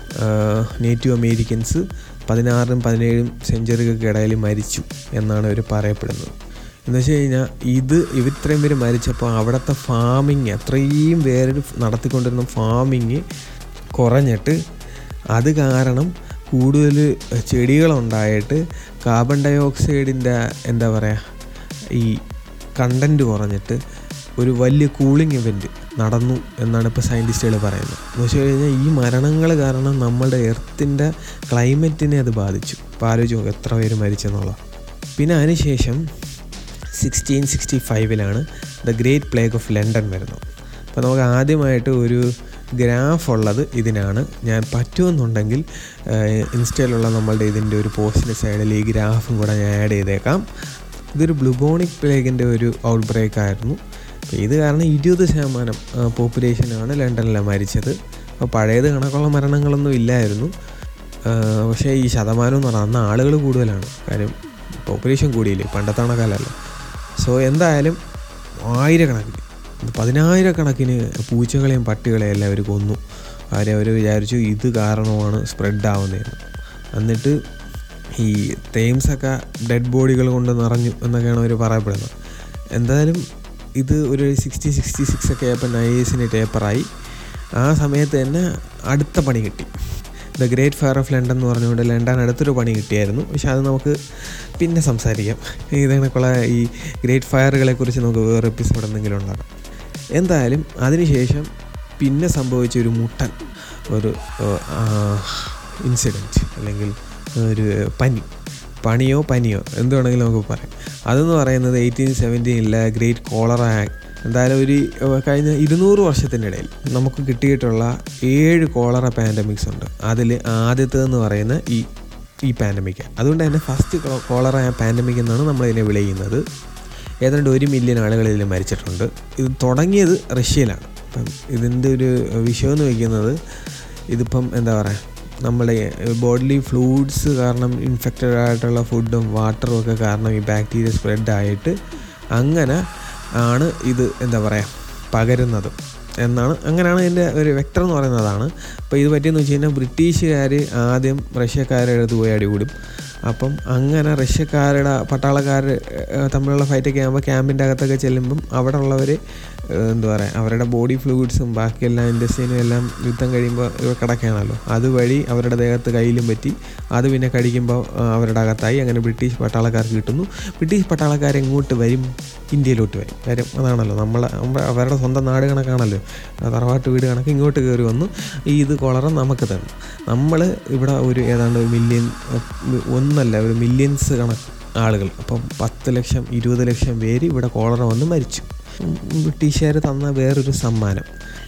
നേറ്റീവ് അമേരിക്കൻസ് പതിനാറും പതിനേഴും സെഞ്ചുറികൾക്ക് ഇടയിൽ മരിച്ചു എന്നാണ് അവർ പറയപ്പെടുന്നത് എന്ന് വെച്ച് കഴിഞ്ഞാൽ ഇത് ഇവർ ഇത്രയും പേര് മരിച്ചപ്പോൾ അവിടുത്തെ ഫാമിങ് അത്രയും പേര് നടത്തിക്കൊണ്ടിരുന്ന ഫാമിങ് കുറഞ്ഞിട്ട് അത് കാരണം കൂടുതൽ ചെടികളുണ്ടായിട്ട് കാർബൺ ഡൈ ഓക്സൈഡിൻ്റെ എന്താ പറയുക ഈ കണ്ടൻറ്റ് കുറഞ്ഞിട്ട് ഒരു വലിയ കൂളിംഗ് ഇവൻറ്റ് നടന്നു എന്നാണ് ഇപ്പോൾ സയൻറ്റിസ്റ്റുകൾ പറയുന്നത് എന്ന് വെച്ച് കഴിഞ്ഞാൽ ഈ മരണങ്ങൾ കാരണം നമ്മളുടെ എർത്തിൻ്റെ ക്ലൈമറ്റിനെ അത് ബാധിച്ചു ഇപ്പോൾ ആലോചിച്ച് നോക്കുക എത്ര പേര് മരിച്ചെന്നുള്ളത് പിന്നെ അതിനുശേഷം സിക്സ്റ്റീൻ സിക്സ്റ്റി ഫൈവിലാണ് the great plague of London വരുന്നത് അപ്പോൾ നമുക്ക് ആദ്യമായിട്ട് ഒരു ഗ്രാഫ് ഉള്ളത് ഇതിനാണ് ഞാൻ പറ്റുമെന്നുണ്ടെങ്കിൽ ഇൻസ്റ്റയിലുള്ള നമ്മളുടെ ഇതിൻ്റെ ഒരു പോസ്റ്റിൻ്റെ സൈഡിൽ ഈ ഗ്രാഫും കൂടെ ഞാൻ ആഡ് ചെയ്തേക്കാം ഇതൊരു ബ്ലുബോണിക് പ്ലേഗിൻ്റെ ഒരു ഔട്ട് ബ്രേക്ക് ആയിരുന്നു അപ്പോൾ ഇത് കാരണം ഇരുപത് ശതമാനം പോപ്പുലേഷനാണ് ലണ്ടനിൽ മരിച്ചത് അപ്പോൾ പഴയത് കണക്കുള്ള മരണങ്ങളൊന്നും ഇല്ലായിരുന്നു ആ, പക്ഷേ ഈ ശതമാനം എന്ന് പറഞ്ഞാൽ അന്ന് ആളുകൾ കൂടുതലാണ് കാര്യം പോപ്പുലേഷൻ കൂടിയില്ലേ പണ്ടത്തെ കണക്കല്ലല്ലോ സോ എന്തായാലും ആയിരക്കണക്കിന് പതിനായിരക്കണക്കിന് പൂച്ചകളെയും പട്ടികളെയും എല്ലാം അവർ കൊന്നു കാര്യം അവർ വിചാരിച്ചു ഇത് കാരണമാണ് സ്പ്രെഡ് ആവുന്നതെന്ന് എന്നിട്ട് ഈ തേംസൊക്കെ ഡെഡ് ബോഡികൾ കൊണ്ട് നിറഞ്ഞു എന്നൊക്കെയാണ് അവർ പറയപ്പെടുന്നത് എന്തായാലും ഇത് ഒരു സിക്സ്റ്റി സിക്സ്റ്റി സിക്സ് ഒക്കെ ആയപ്പോൾ നൈസിന് ടേപ്പറായി ആ സമയത്ത് തന്നെ അടുത്ത പണി കിട്ടി the great fire of London എന്ന് പറഞ്ഞുകൊണ്ട് ലണ്ടൻ അടുത്തൊരു പണി കിട്ടിയായിരുന്നു പക്ഷെ അത് നമുക്ക് പിന്നെ സംസാരിക്കാം ഇതേക്കുള്ള ഈ ഗ്രേറ്റ് ഫയറുകളെ കുറിച്ച് നമുക്ക് വേറെ എപ്പിസോഡ് എന്തെങ്കിലും ഉണ്ടാകാം എന്തായാലും അതിനുശേഷം പിന്നെ സംഭവിച്ച ഒരു മുട്ടൻ ഒരു ഇൻസിഡൻറ്റ് അല്ലെങ്കിൽ ഒരു പനി പണിയോ പനിയോ എന്ത് വേണമെങ്കിലും നമുക്ക് പറയാം അതെന്ന് പറയുന്നത് എയ്റ്റീൻ സെവൻറ്റീനിലെ ഗ്രേറ്റ് കോളറ ആക്ട് എന്തായാലും ഒരു ഏഹ്, കഴിഞ്ഞ ഇരുന്നൂറ് വർഷത്തിൻ്റെ ഇടയിൽ നമുക്ക് കിട്ടിയിട്ടുള്ള ഏഴ് കോളറ പാൻഡമിക്സ് ഉണ്ട് അതിൽ ആദ്യത്തേതെന്ന് പറയുന്ന ഈ ഈ പാൻഡമിക് അതുകൊണ്ട് തന്നെ ഫസ്റ്റ് കോളറ പാൻഡമിക് എന്നാണ് നമ്മളിതിനെ വിളിക്കുന്നത് ഏതാണ്ട് ഒരു മില്യൺ ആളുകൾ ഇതിൽ മരിച്ചിട്ടുണ്ട് ഇത് തുടങ്ങിയത് റഷ്യയിലാണ് അപ്പം ഇതിൻ്റെ ഒരു വിഷയം എന്ന് വയ്ക്കുന്നത് ഇതിപ്പം എന്താ പറയുക നമ്മുടെ ബോഡിലി ഫ്ലൂയിഡ്സ് കാരണം ഇൻഫെക്റ്റഡ് ആയിട്ടുള്ള ഫുഡും വാട്ടറും ഒക്കെ കാരണം ഈ ബാക്ടീരിയ സ്പ്രെഡ് ആയിട്ട് അങ്ങനെ ആണ് ഇത് എന്താ പറയുക പകരുന്നത് എന്നാണ് അങ്ങനെയാണ് ഇതിൻ്റെ ഒരു വെക്ടർ എന്ന് പറയുന്നതാണ് അപ്പോൾ ഇത് പറ്റിയെന്ന് വെച്ച് കഴിഞ്ഞാൽ ബ്രിട്ടീഷുകാർ ആദ്യം റഷ്യക്കാരുടെ അടുത്ത് പോയി അടികൂടും അപ്പം അങ്ങനെ റഷ്യക്കാരുടെ പട്ടാളക്കാർ ഏഹ്, തമ്മിലുള്ള ഫൈറ്റൊക്കെ ആകുമ്പോൾ ക്യാമ്പിൻ്റെ അകത്തൊക്കെ ചെല്ലുമ്പം അവിടെ ഉള്ളവർ എന്താ പറയുക അവരുടെ ബോഡി ഫ്ലൂയിഡ്സും ബാക്കിയെല്ലാം ഇൻഡസ്ട്രീനും എല്ലാം യുദ്ധം കഴിയുമ്പോൾ ഇവ കിടക്കുകയാണല്ലോ അതുവഴി അവരുടെ ദേഹത്ത് കയ്യിലും പറ്റി അത് പിന്നെ കടിക്കുമ്പോൾ ആ, അവരുടെ അകത്തായി അങ്ങനെ ബ്രിട്ടീഷ് പട്ടാളക്കാർക്ക് കിട്ടുന്നു ബ്രിട്ടീഷ് പട്ടാളക്കാർ എങ്ങോട്ട് വരും ഇന്ത്യയിലോട്ട് വരും കാര്യം അതാണല്ലോ നമ്മളെ നമ്മുടെ അവരുടെ സ്വന്തം നാട് കണക്കാണല്ലോ ആ തറവാട്ട് വീട് കണക്ക് ഇങ്ങോട്ട് കയറി വന്നു ഈ ഇത് കോളറ നമുക്ക് തന്നു നമ്മൾ ഇവിടെ ഒരു ഏതാണ്ട് ഒരു മില്യൺ ഒന്നല്ല ഒരു മില്യൺസ് കണക്ക് ആളുകൾ അപ്പം പത്ത് ലക്ഷം ഇരുപത് ലക്ഷം പേര് ഇവിടെ കോളറ വന്ന് മരിച്ചു ഉം, ബ്രിട്ടീഷുകാർ തന്ന വേറൊരു സമ്മാനം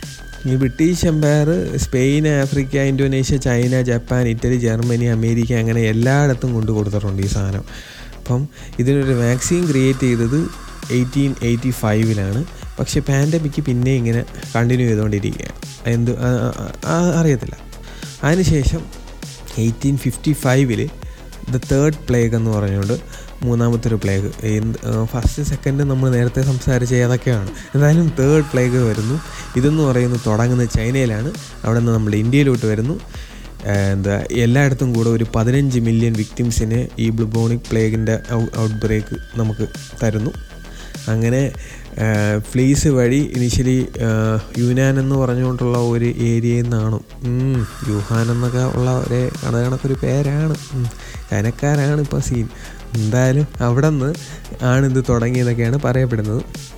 ഈ British empire Spain Africa Indonesia China Japan Italy Germany America അങ്ങനെ എല്ലായിടത്തും കൊണ്ടു കൊടുത്തിട്ടുണ്ട് ഈ സാധനം അപ്പം ഇതിനൊരു വാക്സിൻ ക്രിയേറ്റ് ചെയ്തത് എയ്റ്റീൻ എയ്റ്റി ഫൈവിലാണ് പക്ഷേ പാൻഡമിക്ക് പിന്നെ ഇങ്ങനെ കണ്ടിന്യൂ ചെയ്തുകൊണ്ടിരിക്കുകയാണ് എന്ത് ആ- ആ- ആ- അറിയത്തില്ല അതിനുശേഷം എയ്റ്റീൻ ഫിഫ്റ്റി ഫൈവില് ദ തേർഡ് പ്ലേഗ് എന്ന് പറഞ്ഞുകൊണ്ട് മൂന്നാമത്തെ ഒരു പ്ലേഗ് എന്ത് ഫസ്റ്റ് സെക്കൻഡ് നമ്മൾ നേരത്തെ സംസാരിച്ച ഏതൊക്കെയാണ് എന്തായാലും തേർഡ് പ്ലേഗ് വരുന്നു ഇതെന്ന് പറയുന്നത് തുടങ്ങുന്നത് ചൈനയിലാണ് അവിടെ നിന്ന് നമ്മൾ ഇന്ത്യയിലോട്ട് വരുന്നു ഏഹ് എന്താ എല്ലായിടത്തും കൂടെ ഒരു പതിനഞ്ച് മില്യൺ വിക്ടിംസിന് ഈ ബ്ലുബോണിക് പ്ലേഗിൻ്റെ ഔട്ട് ബ്രേക്ക് നമുക്ക് തരുന്നു അങ്ങനെ ഫ്ലീസ് വഴി ഇനിഷ്യലി യുനാൻ എന്ന് പറഞ്ഞുകൊണ്ടുള്ള ഒരു ഏരിയയിൽ നിന്നാണ് ഉം, യുഹാൻ എന്നൊക്കെ ഉള്ള ഒരു കണ കണക്കൊരു പേരാണ് ഉം, ചൈനക്കാരാണ് ഇപ്പോൾ സീൻ എന്തായാലും അവിടെ നിന്ന് ആണ് ഇത് തുടങ്ങിയതൊക്കെയാണ് പറയപ്പെടുന്നത്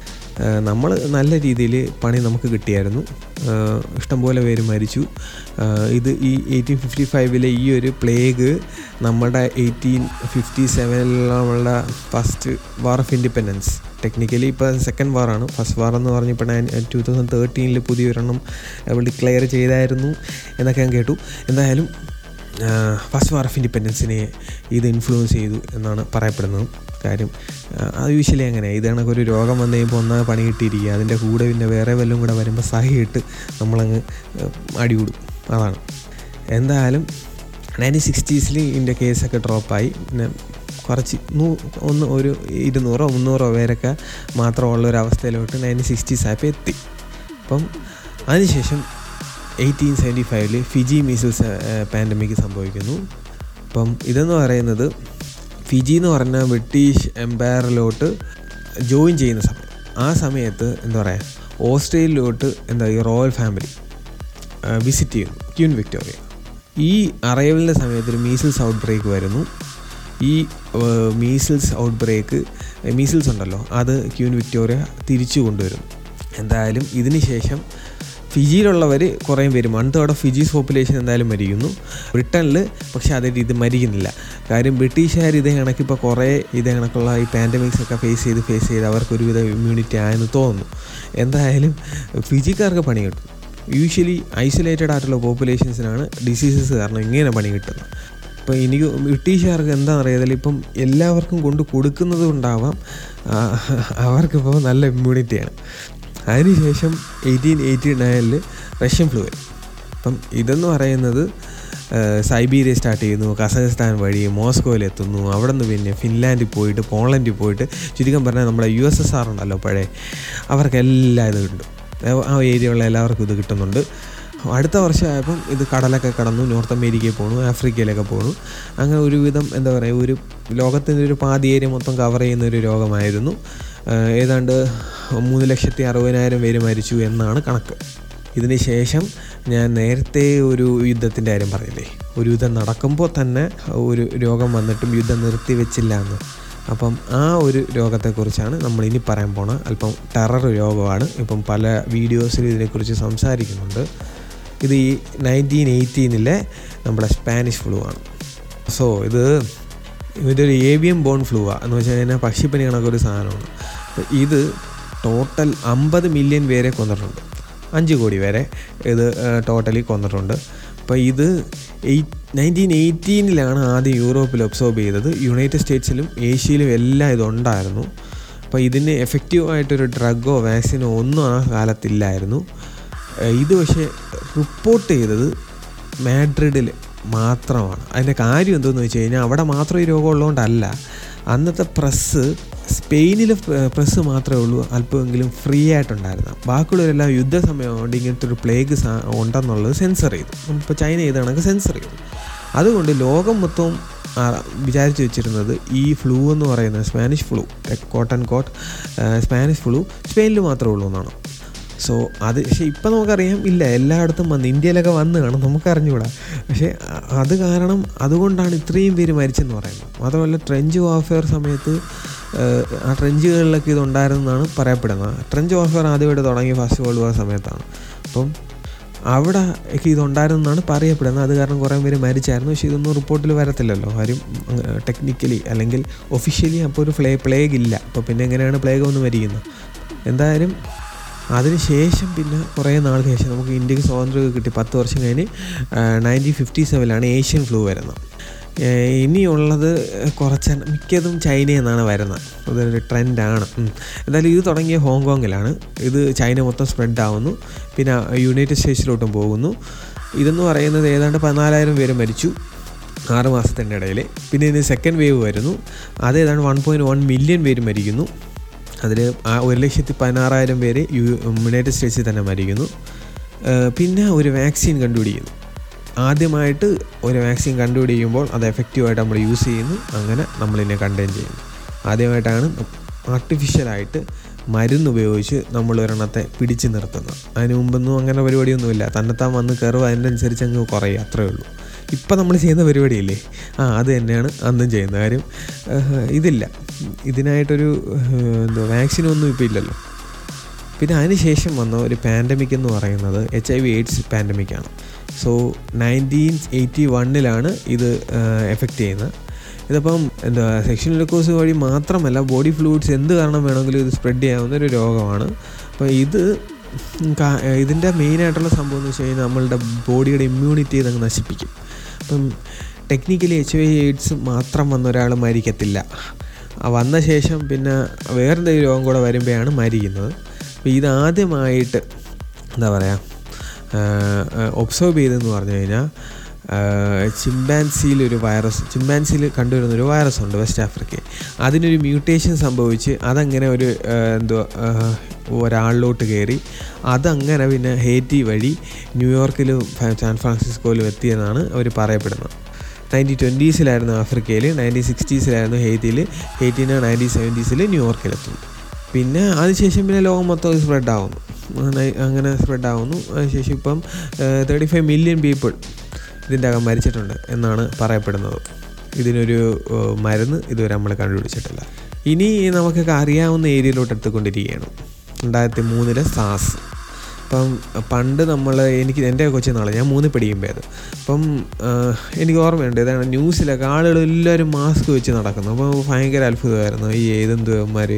നമ്മൾ നല്ല രീതിയിൽ പണി നമുക്ക് കിട്ടിയായിരുന്നു ആഹ് ഇഷ്ടംപോലെ പേര് മരിച്ചു ആഹ് ഇത് ഈ എയ്റ്റീൻ ഫിഫ്റ്റി ഫൈവിലെ ഈ ഒരു പ്ലേഗ് നമ്മുടെ എയ്റ്റീൻ ഫിഫ്റ്റി സെവനിലുള്ള first war of independence technically ഇപ്പോൾ സെക്കൻഡ് വാറാണ് ഫസ്റ്റ് വാർ എന്ന് പറഞ്ഞപ്പോൾ നയൻ ടു തൗസൻഡ് തേർട്ടീനിൽ പുതിയൊരെണ്ണം ഡിക്ലെയർ ചെയ്തായിരുന്നു എന്നൊക്കെ ഞാൻ കേട്ടു എന്തായാലും ഫസ്റ്റ് വാർ ഓഫ് ഇൻഡിപെൻഡൻസിനെ ഇത് ഇൻഫ്ലുവൻസ് ചെയ്തു എന്നാണ് പറയപ്പെടുന്നത് കാര്യം ആ, അത് യൂഷ്വലി അങ്ങനെ ഇത് കണക്ക് ഒരു രോഗം വന്നു കഴിയുമ്പോൾ ഒന്നാ പണി കിട്ടിയിരിക്കുക അതിൻ്റെ കൂടെ പിന്നെ വേറെ വല്ലതും കൂടെ വരുമ്പോൾ സഹിയിട്ട് നമ്മളങ്ങ് ആ, അടികൂടും അതാണ് എന്തായാലും നയൻറ്റീൻ സിക്സ്റ്റീസിൽ ഇതിൻ്റെ കേസൊക്കെ ഡ്രോപ്പായി പിന്നെ കുറച്ച് നൂ ഒന്ന് ഒരു ഇരുന്നൂറോ മുന്നൂറോ പേരൊക്കെ മാത്രമുള്ള ഒരു അവസ്ഥയിലോട്ട് നയൻറ്റീൻ സിക്സ്റ്റീസ് ആയപ്പോൾ എത്തി അപ്പം അതിനുശേഷം എയ്റ്റീൻ സെവൻറ്റി ഫൈവില് ഫിജി മീസിൽസ് പാൻഡമിക് സംഭവിക്കുന്നു അപ്പം ഇതെന്ന് പറയുന്നത് ഫിജി എന്ന് പറഞ്ഞ ബ്രിട്ടീഷ് എംപയറിലോട്ട് ജോയിൻ ചെയ്യുന്ന സമയം ആ സമയത്ത് എന്താ പറയുക ഓസ്ട്രേലിയയിലോട്ട് എന്താ ഈ റോയൽ ഫാമിലി വിസിറ്റ് ചെയ്യുന്നു ക്യൂൻ വിക്ടോറിയ ഈ അറൈവലിൻ്റെ സമയത്ത് ഒരു മീസിൽസ് ഔട്ട് ബ്രേക്ക് വരുന്നു ഈ മീസിൽസ് ഔട്ട് ബ്രേക്ക് മീസിൽസ് ഉണ്ടല്ലോ അത് ക്യൂൻ വിക്ടോറിയ തിരിച്ചു കൊണ്ടുവരുന്നു എന്തായാലും ഇതിന് ശേഷം ഫിജിയിലുള്ളവർ കുറേ പേര് one third of Fiji's population എന്തായാലും മരിക്കുന്നു ബ്രിട്ടനിൽ പക്ഷേ അതേ രീതി മരിക്കുന്നില്ല കാര്യം ബ്രിട്ടീഷുകാർ ഇതേ കണക്ക് ഇപ്പോൾ കുറേ ഇതേ കണക്കുള്ള ഈ പാൻഡമിക്സ് ഒക്കെ ഫേസ് ചെയ്ത് ഫേസ് ചെയ്ത് അവർക്ക് ഒരുവിധ ഇമ്മ്യൂണിറ്റി ആയെന്ന് തോന്നുന്നു എന്തായാലും ഫിജിക്കാർക്ക് പണി കിട്ടും യൂഷ്വലി ഐസൊലേറ്റഡ് ആയിട്ടുള്ള പോപ്പുലേഷൻസിനാണ് ഡിസീസസ് കാരണം ഇങ്ങനെ പണി കിട്ടുന്നത് ഇപ്പോൾ എനിക്ക് ബ്രിട്ടീഷുകാർക്ക് എന്താണെന്ന് അറിയാതില്ല ഇപ്പം എല്ലാവർക്കും കൊണ്ട് കൊടുക്കുന്നത് കൊണ്ടാവാം ആ, അവർക്കിപ്പോൾ നല്ല ഇമ്മ്യൂണിറ്റിയാണ് അതിനുശേഷം എയ്റ്റീൻ എയ്റ്റി നയനിൽ റഷ്യൻ ഫ്ലൂ വരും അപ്പം ഇതെന്ന് പറയുന്നത് ആ, സൈബീരിയ സ്റ്റാർട്ട് ചെയ്യുന്നു കസഖസ്ഥാൻ വഴി മോസ്കോയിലെത്തുന്നു അവിടെ നിന്ന് പിന്നെ ഫിൻലാൻഡിൽ പോയിട്ട് പോളണ്ടിൽ പോയിട്ട് ചുരുക്കം പറഞ്ഞാൽ നമ്മുടെ യു എസ് എസ് ആർ ഉണ്ടല്ലോ പഴയ അവർക്കെല്ലാം ഇത് കിട്ടും ആ ഏരിയയുള്ള എല്ലാവർക്കും ഇത് കിട്ടുന്നുണ്ട് അടുത്ത വർഷമായപ്പം ഇത് കടലൊക്കെ കടന്നു നോർത്ത് അമേരിക്കയിൽ പോണു ആഫ്രിക്കയിലൊക്കെ പോണു അങ്ങനെ ഒരുവിധം എന്താ പറയുക ഒരു ലോകത്തിൻ്റെ ഒരു പാതി ഏരിയ മൊത്തം കവർ ചെയ്യുന്ന ഒരു രോഗമായിരുന്നു ആഹ് ഏതാണ്ട് മൂന്ന് ലക്ഷത്തി അറുപതിനായിരം പേര് മരിച്ചു എന്നാണ് കണക്ക് ഇതിന് ശേഷം ഞാൻ നേരത്തെ ഒരു യുദ്ധത്തിൻ്റെ കാര്യം പറയില്ലേ ഒരു യുദ്ധം നടക്കുമ്പോൾ തന്നെ ഒരു രോഗം വന്നിട്ടും യുദ്ധം നിർത്തി വെച്ചില്ല എന്ന് അപ്പം ആ ഒരു രോഗത്തെക്കുറിച്ചാണ് നമ്മൾ ഇനി പറയാൻ പോണ അല്പം ടെറർ രോഗമാണ് ഇപ്പം പല വീഡിയോസിൽ ഇതിനെക്കുറിച്ച് സംസാരിക്കുന്നുണ്ട് ഇത് ഈ നയൻറ്റീൻ എയ്റ്റീനിലെ നമ്മുടെ സ്പാനിഷ് ഫ്ലൂ ആണ് സോ ഇത് ഇതൊരു ഏവിയം ബോൺ ഫ്ലൂ ആ എന്ന് വെച്ച് കഴിഞ്ഞാൽ പക്ഷിപ്പനി കണക്കൊരു സാധനമാണ് അപ്പോൾ ഇത് ടോട്ടൽ അമ്പത് മില്യൺ പേരെ കൊന്നിട്ടുണ്ട് അഞ്ച് കോടി വരെ ഇത് ടോട്ടലി കൊന്നിട്ടുണ്ട് അപ്പോൾ ഇത് എയ്റ്റ് നയൻറ്റീൻ എയ്റ്റീനിലാണ് ആദ്യം യൂറോപ്പിൽ ഒബ്സോർബ് ചെയ്തത് യുണൈറ്റഡ് സ്റ്റേറ്റ്സിലും ഏഷ്യയിലും എല്ലാം ഇതുണ്ടായിരുന്നു അപ്പോൾ ഇതിന് എഫക്റ്റീവായിട്ടൊരു ഡ്രഗോ വാക്സിനോ ഒന്നും ആ കാലത്തില്ലായിരുന്നു ഏഹ് ഇത് പക്ഷേ റിപ്പോർട്ട് ചെയ്തത് മാഡ്രിഡിൽ മാത്രമാണ് അതിൻ്റെ കാര്യം എന്തെന്ന് വെച്ച് കഴിഞ്ഞാൽ അവിടെ മാത്രം ഈ രോഗം ഉള്ളതുകൊണ്ടല്ല അന്നത്തെ പ്രസ് സ്പെയിനിലെ പ്രസ് മാത്രമേ ഉള്ളൂ അല്പമെങ്കിലും ഫ്രീ ആയിട്ടുണ്ടായിരുന്നു ബാക്കിയുള്ളവരെല്ലാം യുദ്ധസമയം കൊണ്ട് ഇങ്ങനത്തെ ഒരു പ്ലേഗ് ഉണ്ടെന്നുള്ളത് സെൻസർ ചെയ്തു ഇപ്പോൾ ചൈന ചെയ്ത കണക്ക് സെൻസർ ചെയ്തു അതുകൊണ്ട് ലോകം മൊത്തവും ആ, വിചാരിച്ചു വെച്ചിരുന്നത് ഈ ഫ്ലൂ എന്ന് പറയുന്നത് സ്പാനിഷ് ഫ്ലൂ കോട്ടൺ കോട്ട് സ്പാനിഷ് ഫ്ലൂ സ്പെയിനിൽ മാത്രമേ ഉള്ളൂ എന്നാണ് സോ അത് പക്ഷേ ഇപ്പം നമുക്കറിയാം ഇല്ല എല്ലായിടത്തും വന്ന് ഇന്ത്യയിലൊക്കെ വന്ന് കാണും നമുക്കറിഞ്ഞുകൂടാ പക്ഷേ അ- അത് കാരണം അതുകൊണ്ടാണ് ഇത്രയും പേര് മരിച്ചെന്ന് പറയുന്നത് മാത്രമല്ല ട്രെഞ്ച് വാർഫെയർ സമയത്ത് ഏഹ്, ആ ട്രെഞ്ചുകളിലൊക്കെ ഇതുണ്ടായിരുന്നെന്നാണ് പറയപ്പെടുന്നത് ട്രെഞ്ച് വാർഫെയർ ആദ്യമായിട്ട് തുടങ്ങിയ ഫസ്റ്റ് വേൾഡ് വാർ സമയത്താണ് അപ്പം അവിടെ ഒക്കെ ഇതുണ്ടായിരുന്നെന്നാണ് പറയപ്പെടുന്നത് അത് കാരണം കുറേ പേര് മരിച്ചായിരുന്നു പക്ഷേ ഇതൊന്നും റിപ്പോർട്ടിൽ വരത്തില്ലല്ലോ ആരും ടെക്നിക്കലി അല്ലെങ്കിൽ ഒഫീഷ്യലി അപ്പോൾ ഒരു ഫ്ലേ പ്ലേഗ് ഇല്ല അപ്പോൾ പിന്നെ എങ്ങനെയാണ് പ്ലേഗ് ഒന്ന് മരിക്കുന്നത് എന്തായാലും അതിനുശേഷം പിന്നെ കുറേ നാൾക്ക് ശേഷം നമുക്ക് ഇന്ത്യക്ക് സ്വാതന്ത്ര്യമൊക്കെ കിട്ടി പത്ത് വർഷം കഴിഞ്ഞ് നയൻറ്റീൻ ഫിഫ്റ്റി സെവനിലാണ് ഏഷ്യൻ ഫ്ലൂ വരുന്നത് ഏഹ് ഇനിയുള്ളത് കുറച്ച് മിക്കതും ചൈനയിൽ നിന്നാണ് വരുന്നത് അതൊരു ട്രെൻഡാണ് എന്തായാലും ഇത് തുടങ്ങിയ ഹോങ്കോങ്ങിലാണ് ഇത് ചൈന മൊത്തം സ്പ്രെഡ് ആവുന്നു പിന്നെ യുണൈറ്റഡ് സ്റ്റേറ്റ്സിലോട്ടും പോകുന്നു ഇതെന്ന് പറയുന്നത് ഏതാണ്ട് പതിനാലായിരം പേര് മരിച്ചു ആറ് മാസത്തിൻ്റെ ഇടയിൽ പിന്നെ ഇതിന് സെക്കൻഡ് വേവ് വരുന്നു അത് ഏതാണ്ട് വൺ പോയിൻറ്റ് വൺ മില്യൺ പേര് മരിക്കുന്നു അതിൽ ആ ഒരു ലക്ഷത്തി പതിനാറായിരം പേര് യു യുണൈറ്റഡ് സ്റ്റേറ്റ്സിൽ തന്നെ മരിക്കുന്നു ഏഹ് പിന്നെ ഒരു വാക്സിൻ കണ്ടുപിടിക്കുന്നു ആദ്യമായിട്ട് ഒരു വാക്സിൻ കണ്ടുപിടിക്കുമ്പോൾ അത് എഫക്റ്റീവായിട്ട് നമ്മൾ യൂസ് ചെയ്യുന്നു അങ്ങനെ നമ്മളിതിനെ കണ്ടെയ്ൻ ചെയ്യുന്നു ആദ്യമായിട്ടാണ് ആർട്ടിഫിഷ്യലായിട്ട് മരുന്ന് ഉപയോഗിച്ച് നമ്മൾ ഒരെണ്ണത്തെ പിടിച്ചു നിർത്തുന്നത് അതിന് മുമ്പൊന്നും അങ്ങനെ പരിപാടിയൊന്നുമില്ല തന്നെത്താൻ വന്ന് കയറുക അതിനനുസരിച്ച് അങ്ങ് കുറയും അത്രേ ഉള്ളൂ ഇപ്പം നമ്മൾ ചെയ്യുന്ന പരിപാടിയില്ലേ ആ അത് തന്നെയാണ് അന്നും ചെയ്യുന്ന കാര്യം ഏഹ്, ഇതില്ല ഇതിനായിട്ടൊരു ഏഹ്, എന്തോ വാക്സിനൊന്നും ഇപ്പോൾ ഇല്ലല്ലോ പിന്നെ അതിനുശേഷം വന്ന ഒരു പാൻഡമിക് എന്ന് പറയുന്നത് എച്ച് ഐ വി എയ്ഡ്സ് പാൻഡമിക്കാണ് സോ നയൻറ്റീൻ എയ്റ്റി വണ്ണിലാണ് ഇത് എഫക്റ്റ് ചെയ്യുന്നത് ഇതിപ്പം എന്താ സെക്ഷൻ ഇലക്കോസ് വഴി മാത്രമല്ല ബോഡി ഫ്ലൂയിഡ്സ് എന്ത് കാരണം വേണമെങ്കിലും ഇത് സ്പ്രെഡ് ചെയ്യാവുന്ന ഒരു രോഗമാണ് അപ്പോൾ ഇത് കാ- ഇതിൻ്റെ മെയിനായിട്ടുള്ള സംഭവം എന്ന് വെച്ച് കഴിഞ്ഞാൽ നമ്മളുടെ ബോഡിയുടെ ഇമ്മ്യൂണിറ്റി ഇതങ്ങ് നശിപ്പിക്കും അപ്പം ടെക്നിക്കലി എച്ച് ഐ എയ്ഡ്സ് മാത്രം വന്ന ഒരാൾ മരിക്കത്തില്ല ആ വന്ന ശേഷം പിന്നെ വേറെന്തെങ്കിലും രോഗം കൂടെ വരുമ്പോഴാണ് മരിക്കുന്നത് അപ്പോൾ ഇതാദ്യമായിട്ട് എന്താ പറയുക ഒബ്സർവ് ചെയ്തെന്ന് പറഞ്ഞു കഴിഞ്ഞാൽ ചിമ്പാൻസിയിൽ ഒരു വൈറസ് ചിമ്പാൻസിയിൽ കണ്ടുവരുന്ന ഒരു വൈറസ് ഉണ്ട് വെസ്റ്റ് ആഫ്രിക്കയിൽ അതിനൊരു മ്യൂട്ടേഷൻ സംഭവിച്ച് അതങ്ങനെ ഒരു ആ, എന്തോ ആ, ഒരാളിലോട്ട് കയറി അതങ്ങനെ പിന്നെ ഹേറ്റി വഴി ന്യൂയോർക്കിലും ഫ- സാൻ ഫ്രാൻസിസ്കോയിലും എത്തിയെന്നാണ് അവർ പറയപ്പെടുന്നത് നയൻറ്റീൻ ട്വൻറ്റീസിലായിരുന്നു ആഫ്രിക്കയിൽ നയൻറ്റീൻ സിക്സ്റ്റീസിലായിരുന്നു ഹെയ്റ്റിയിൽ ഹെയ്റ്റീന് നയൻറ്റീൻ സെവൻറ്റീസിൽ ന്യൂയോർക്കിലെത്തുന്നു പിന്നെ അതിനുശേഷം പിന്നെ ലോകം മൊത്തം സ്പ്രെഡ് ആവുന്നു അങ്ങനെ അങ്ങനെ സ്പ്രെഡ് ആവുന്നു അതിനുശേഷം ഇപ്പം തേർട്ടി ഫൈവ് മില്യൺ പീപ്പിൾ ഇതിൻ്റെ അകം മരിച്ചിട്ടുണ്ട് എന്നാണ് പറയപ്പെടുന്നത് ഇതിനൊരു ഏഹ്, മരുന്ന് ഇതുവരെ നമ്മൾ കണ്ടുപിടിച്ചിട്ടില്ല ഇനി നമുക്കൊക്കെ അറിയാവുന്ന ഏരിയയിലോട്ട് എടുത്തുകൊണ്ടിരിക്കുകയാണ് രണ്ടായിരത്തി മൂന്നിലെ സാസ് അപ്പം പണ്ട് നമ്മൾ എനിക്ക് എൻ്റെ കൊച്ചു നാളെ ഞാൻ മൂന്ന് പഠിക്കുമ്പോൾ അത് അപ്പം ആ, എനിക്ക് ഓർമ്മയുണ്ട് ഇതാണ് ന്യൂസിലൊക്കെ ആളുകൾ എല്ലാവരും മാസ്ക് വെച്ച് നടക്കുന്നു അപ്പോൾ ഭയങ്കര അത്ഭുതമായിരുന്നു ഈ ഏതെന്തുമാർ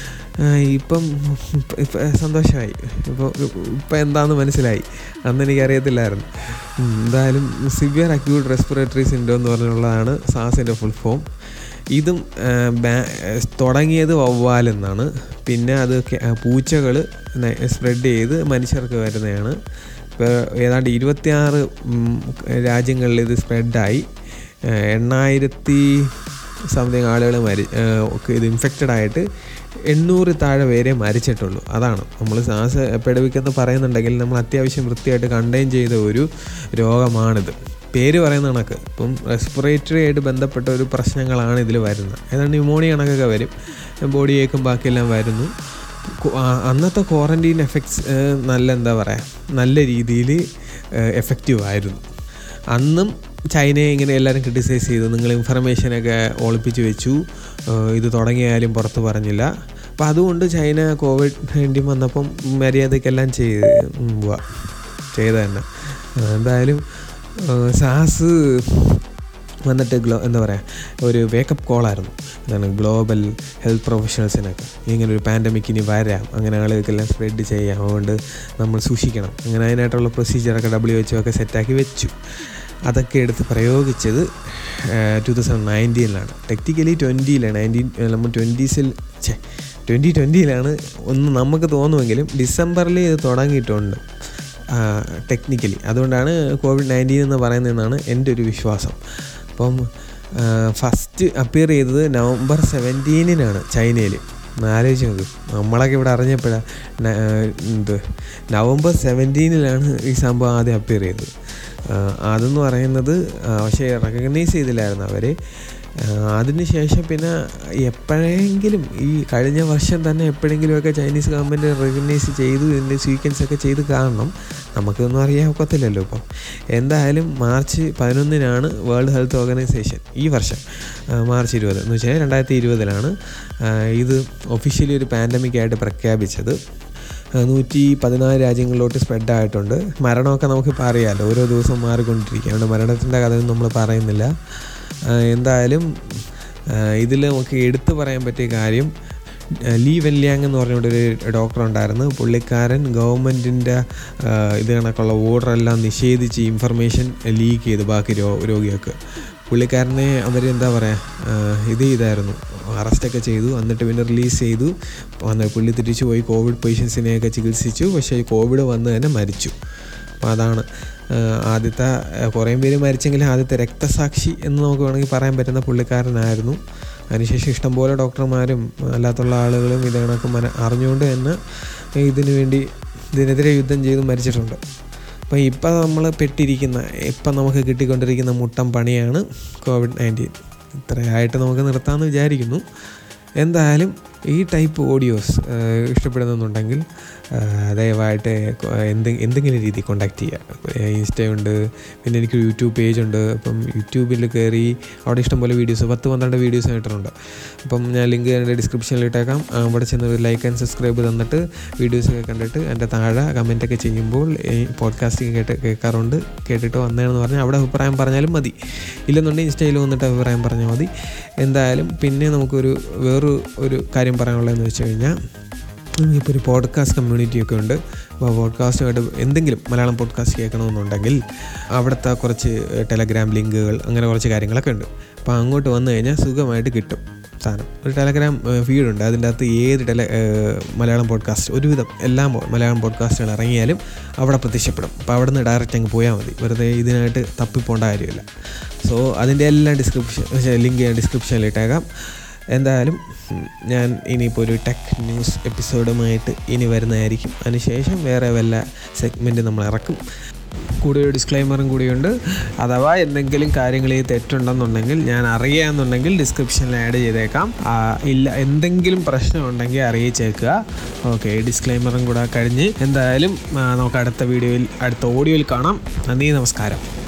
ഇപ്പം ഇപ്പം സന്തോഷമായി ഇപ്പോൾ ഇപ്പം എന്താണെന്ന് മനസ്സിലായി അന്ന് എനിക്കറിയത്തില്ലായിരുന്നു ഉം, എന്തായാലും സിവിയർ അക്യൂട്ട് റെസ്പിറേറ്ററി സിൻഡ്രോം എന്ന് പറഞ്ഞുള്ളതാണ് സാസിൻ്റെ ഫുൾ ഫോം ഇതും ആ, ബാ- തുടങ്ങിയത് വവ്വാലെന്നാണ് പിന്നെ അത് പൂച്ചകൾ സ്പ്രെഡ് ചെയ്ത് മനുഷ്യർക്ക് വരുന്നതാണ് ഇപ്പോൾ ഏതാണ്ട് ഇരുപത്തിയാറ് ഉം, രാജ്യങ്ങളിൽ ഇത് സ്പ്രെഡായി എണ്ണായിരത്തി സംതിങ് ആളുകൾ മരി ആ, ഒക്കെ ഇത് ഇൻഫെക്റ്റഡ് ആയിട്ട് എണ്ണൂറ് താഴെ പേരെ മരിച്ചിട്ടുള്ളൂ അതാണ് നമ്മൾ ശ്വാസ പെടവിക്കെന്ന് പറയുന്നുണ്ടെങ്കിൽ നമ്മൾ അത്യാവശ്യം വൃത്തിയായിട്ട് കണ്ടെയ്ൻ ചെയ്ത ഒരു രോഗമാണിത് പേര് പറയുന്ന കണക്ക് ഇപ്പം റെസ്പിറേറ്ററി ആയിട്ട് ബന്ധപ്പെട്ട ഒരു പ്രശ്നങ്ങളാണ് ഇതിൽ വരുന്നത് ഏതാണ്ട് ന്യൂമോണിയ കണക്കൊക്കെ വരും ബോഡി ഏക്കും ബാക്കിയെല്ലാം വരുന്നു കു- ആ- അന്നത്തെ ക്വാറൻറ്റീൻ എഫക്ട്സ് നല്ല എന്താ പറയുക നല്ല രീതിയിൽ എഫക്റ്റീവ് ആയിരുന്നു അന്നും ചൈനയെ ഇങ്ങനെ എല്ലാവരും ക്രിട്ടിസൈസ് ചെയ്തു നിങ്ങൾ ഇൻഫർമേഷനൊക്കെ ഒളിപ്പിച്ച് വെച്ചു ഏഹ് ഇത് തുടങ്ങിയാലും പുറത്ത് പറഞ്ഞില്ല അപ്പം അതുകൊണ്ട് ചൈന കോവിഡ് നയൻറ്റീൻ വന്നപ്പം മര്യാദക്കെല്ലാം ചെയ്ത് ഉം, ഉവ്വ. ചെയ്ത തന്നെ ഏഹ് എന്തായാലും ഏഹ് സാസ് വന്നിട്ട് ഗ്ലോ എന്താ പറയുക ഒരു വേക്കപ്പ് കോളായിരുന്നു എന്താണ് ഗ്ലോബൽ ഹെൽത്ത് പ്രൊഫഷണൽസിനൊക്കെ ഇങ്ങനെ ഒരു പാൻഡമിക് ഇനി വരാം അങ്ങനെ ആളുകൾക്കെല്ലാം സ്പ്രെഡ് ചെയ്യാം അതുകൊണ്ട് നമ്മൾ സൂക്ഷിക്കണം അങ്ങനെ അതിനായിട്ടുള്ള പ്രൊസീജിയറൊക്കെ ഡബ്ല്യു എച്ച് ഒക്കെ സെറ്റാക്കി വെച്ചു അതൊക്കെ എടുത്ത് പ്രയോഗിച്ചത് ടു തൗസൻഡ് നയൻറ്റീനിലാണ് ടെക്നിക്കലി ട്വൻറ്റിയിലാണ് നയൻറ്റീൻ നമ്മൾ ട്വൻറ്റീസിൽ ഛേ ട്വൻറ്റി ട്വൻറ്റിയിലാണ് ഒന്ന് നമുക്ക് തോന്നുമെങ്കിലും ഡിസംബറിൽ ഇത് തുടങ്ങിയിട്ടുണ്ട് ടെക്നിക്കലി അതുകൊണ്ടാണ് കോവിഡ് നയൻറ്റീൻ എന്ന് പറയുന്നതെന്നാണ് എൻ്റെ ഒരു വിശ്വാസം അപ്പം ഫസ്റ്റ് അപ്പിയർ ചെയ്തത് നവംബർ സെവൻറ്റീനിനാണ് ചൈനയിൽ ആലോചിച്ച് നോക്ക് നമ്മളൊക്കെ ഇവിടെ അറിഞ്ഞപ്പോഴാണ് എന്ത് നവംബർ സെവൻറ്റീനിലാണ് ഈ സംഭവം ആദ്യം അപ്പിയർ ചെയ്തത് ആ, അതെന്ന് പറയുന്നത് ആ, പക്ഷേ റെക്കഗ്നൈസ് ചെയ്തില്ലായിരുന്നു അവർ അതിനുശേഷം പിന്നെ എപ്പോഴെങ്കിലും ഈ കഴിഞ്ഞ വർഷം തന്നെ എപ്പോഴെങ്കിലുമൊക്കെ ചൈനീസ് ഗവൺമെൻറ് റെക്കഗ്നൈസ് ചെയ്തു ഇതിൻ്റെ സീക്വൻസ് ഒക്കെ ചെയ്ത് കാണണം നമുക്കൊന്നും അറിയാൻ ഒക്കത്തില്ലല്ലോ ഇപ്പം എന്തായാലും മാർച്ച് പതിനൊന്നിനാണ് വേൾഡ് ഹെൽത്ത് ഓർഗനൈസേഷൻ ഈ വർഷം ആ, മാർച്ച് ഇരുപത് എന്ന് വെച്ചാൽ രണ്ടായിരത്തി ഇരുപതിലാണ് ഇത് ഒഫീഷ്യലി ഒരു പാൻഡമിക് ആയിട്ട് പ്രഖ്യാപിച്ചത് ആ, നൂറ്റി പതിനാല് രാജ്യങ്ങളിലോട്ട് സ്പ്രെഡ് ആയിട്ടുണ്ട് മരണമൊക്കെ നമുക്കിപ്പോൾ അറിയാമല്ലോ ഓരോ ദിവസവും മാറിക്കൊണ്ടിരിക്കുക അതുകൊണ്ട് മരണത്തിൻ്റെ കഥയൊന്നും നമ്മൾ പറയുന്നില്ല ആ, എന്തായാലും ഇതിൽ നമുക്ക് എടുത്തു പറയാൻ പറ്റിയ കാര്യം ആ, ലീ വെല്യാങ് എന്ന് പറഞ്ഞുകൊണ്ടൊരു ഡോക്ടർ ഉണ്ടായിരുന്നു പുള്ളിക്കാരൻ ഗവൺമെൻറ്റിൻ്റെ ഇത് കണക്കുള്ള ഓർഡറെല്ലാം നിഷേധിച്ച് ഇൻഫർമേഷൻ ലീക്ക് ചെയ്തു ബാക്കി രോ രോഗികൾക്ക് പുള്ളിക്കാരനെ അവർ എന്താ പറയുക ഇത് ചെയ്തായിരുന്നു അറസ്റ്റൊക്കെ ചെയ്തു എന്നിട്ട് പിന്നെ റിലീസ് ചെയ്തു വന്ന് പുള്ളി തിരിച്ചു പോയി കോവിഡ് പേഷ്യൻസിനെയൊക്കെ ചികിത്സിച്ചു പക്ഷേ കോവിഡ് വന്ന് തന്നെ മരിച്ചു അപ്പോൾ അതാണ് ആ, ആദ്യത്തെ ആ, കുറേ പേര് മരിച്ചെങ്കിലും ആദ്യത്തെ രക്തസാക്ഷി എന്ന് നമുക്ക് വേണമെങ്കിൽ പറയാൻ പറ്റുന്ന പുള്ളിക്കാരനായിരുന്നു അതിനുശേഷം ഇഷ്ടംപോലെ ഡോക്ടർമാരും അല്ലാത്തുള്ള ആളുകളും ഇത് കണക്ക് മന അറിഞ്ഞുകൊണ്ട് തന്നെ ഇതിനു വേണ്ടി ഇതിനെതിരെ യുദ്ധം ചെയ്ത് മരിച്ചിട്ടുണ്ട് അപ്പോൾ ഇപ്പം നമ്മൾ പെട്ടിരിക്കുന്ന ഇപ്പം നമുക്ക് കിട്ടിക്കൊണ്ടിരിക്കുന്ന മുട്ടം പണിയാണ് കോവിഡ് നയൻറ്റീൻ ഇത്രയായിട്ട് നമുക്ക് നിർത്താമെന്ന് വിചാരിക്കുന്നു എന്തായാലും ഈ ടൈപ്പ് ഓഡിയോസ് ഇഷ്ടപ്പെടുന്നുണ്ടെങ്കിൽ ആ, ദയവായിട്ട് കൊ- എന്ത് എന്തെങ്കിലും രീതി കോണ്ടാക്ട് ചെയ്യുക ഇൻസ്റ്റയുണ്ട് പിന്നെ എനിക്ക് യൂട്യൂബ് പേജ് ഉണ്ട് അപ്പം യൂട്യൂബിൽ കയറി അവിടെ ഇഷ്ടംപോലെ വീഡിയോസ് പത്ത് പന്ത്രണ്ട് വീഡിയോസ് ഇട്ടിട്ടുണ്ട് അപ്പം ഞാൻ ലിങ്ക് എൻ്റെ ഡിസ്ക്രിപ്ഷനിൽ ഇട്ടേക്കാം ആ, അവിടെ ചെന്ന് ഒരു ലൈക്ക് ആൻഡ് സബ്സ്ക്രൈബ് തന്നിട്ട് വീഡിയോസൊക്കെ കണ്ടിട്ട് എൻ്റെ താഴെ കമൻറ്റൊക്കെ ചെയ്യുമ്പോൾ ഈ പോഡ്കാസ്റ്റിംഗ് കേട്ട് കേൾക്കാറുണ്ട് കേട്ടിട്ട് വന്നതെന്ന് പറഞ്ഞാൽ അവിടെ അഭിപ്രായം പറഞ്ഞാലും മതി ഇല്ലെന്നുണ്ടെങ്കിൽ ഇൻസ്റ്റയിൽ വന്നിട്ട് അഭിപ്രായം പറഞ്ഞാൽ മതി എന്തായാലും പിന്നെ നമുക്കൊരു വേറൊരു ഒരു കാര്യം പറയാനുള്ളതെന്ന് വെച്ച് കഴിഞ്ഞാൽ നമുക്കിപ്പോൾ ഒരു പോഡ്കാസ്റ്റ് കമ്മ്യൂണിറ്റി ഒക്കെ ഉണ്ട് അപ്പോൾ പോഡ്കാസ്റ്റുമായിട്ട് എന്തെങ്കിലും മലയാളം പോഡ്കാസ്റ്റ് കേൾക്കണമെന്നുണ്ടെങ്കിൽ അവിടുത്തെ കുറച്ച് ടെലഗ്രാം ലിങ്കുകൾ അങ്ങനെ കുറച്ച് കാര്യങ്ങളൊക്കെ ഉണ്ട് അപ്പോൾ അങ്ങോട്ട് വന്നു കഴിഞ്ഞാൽ സുഖമായിട്ട് കിട്ടും സാധനം ഒരു ടെലഗ്രാം ഫീഡുണ്ട് അതിൻ്റെ അകത്ത് ഏത് ടെല ഏഹ് മലയാളം പോഡ്കാസ്റ്റ് ഒരുവിധം എല്ലാ മോ- മലയാളം പോഡ്കാസ്റ്റുകൾ ഇറങ്ങിയാലും അവിടെ പ്രത്യക്ഷപ്പെടും അപ്പോൾ അവിടെ നിന്ന് ഡയറക്റ്റ് അങ്ങ് പോയാൽ മതി വെറുതെ ഇതിനായിട്ട് തപ്പിപ്പോണ്ട കാര്യമില്ല സോ അതിൻ്റെ എല്ലാം ഡിസ്ക്രിപ്ഷൻ ലിങ്ക് ഞാൻ ഡിസ്ക്രിപ്ഷനിൽ ഇട്ടേക്കാം എന്തായാലും ഉം, ഞാൻ ഇനിയിപ്പോൾ ഒരു ടെക് ന്യൂസ് എപ്പിസോഡുമായിട്ട് ഇനി വരുന്നതായിരിക്കും അതിനുശേഷം വേറെ വല്ല സെഗ്മെൻറ്റ് നമ്മൾ ഇറക്കും കൂടെ ഒരു ഡിസ്ക്ലൈമറും കൂടിയുണ്ട് അഥവാ എന്തെങ്കിലും കാര്യങ്ങളിൽ തെറ്റുണ്ടെന്നുണ്ടെങ്കിൽ ഞാൻ അറിയാമെന്നുണ്ടെങ്കിൽ ഡിസ്ക്രിപ്ഷനിൽ ആഡ് ചെയ്തേക്കാം ആ, ഇല്ല എന്തെങ്കിലും പ്രശ്നമുണ്ടെങ്കിൽ അറിയിച്ചേക്കുക ഓക്കെ ഡിസ്ക്ലൈമറും കൂടെ കഴിഞ്ഞ് എന്തായാലും ആ, നമുക്ക് അടുത്ത വീഡിയോയിൽ അടുത്ത ഓഡിയോയിൽ കാണാം നന്ദി നമസ്കാരം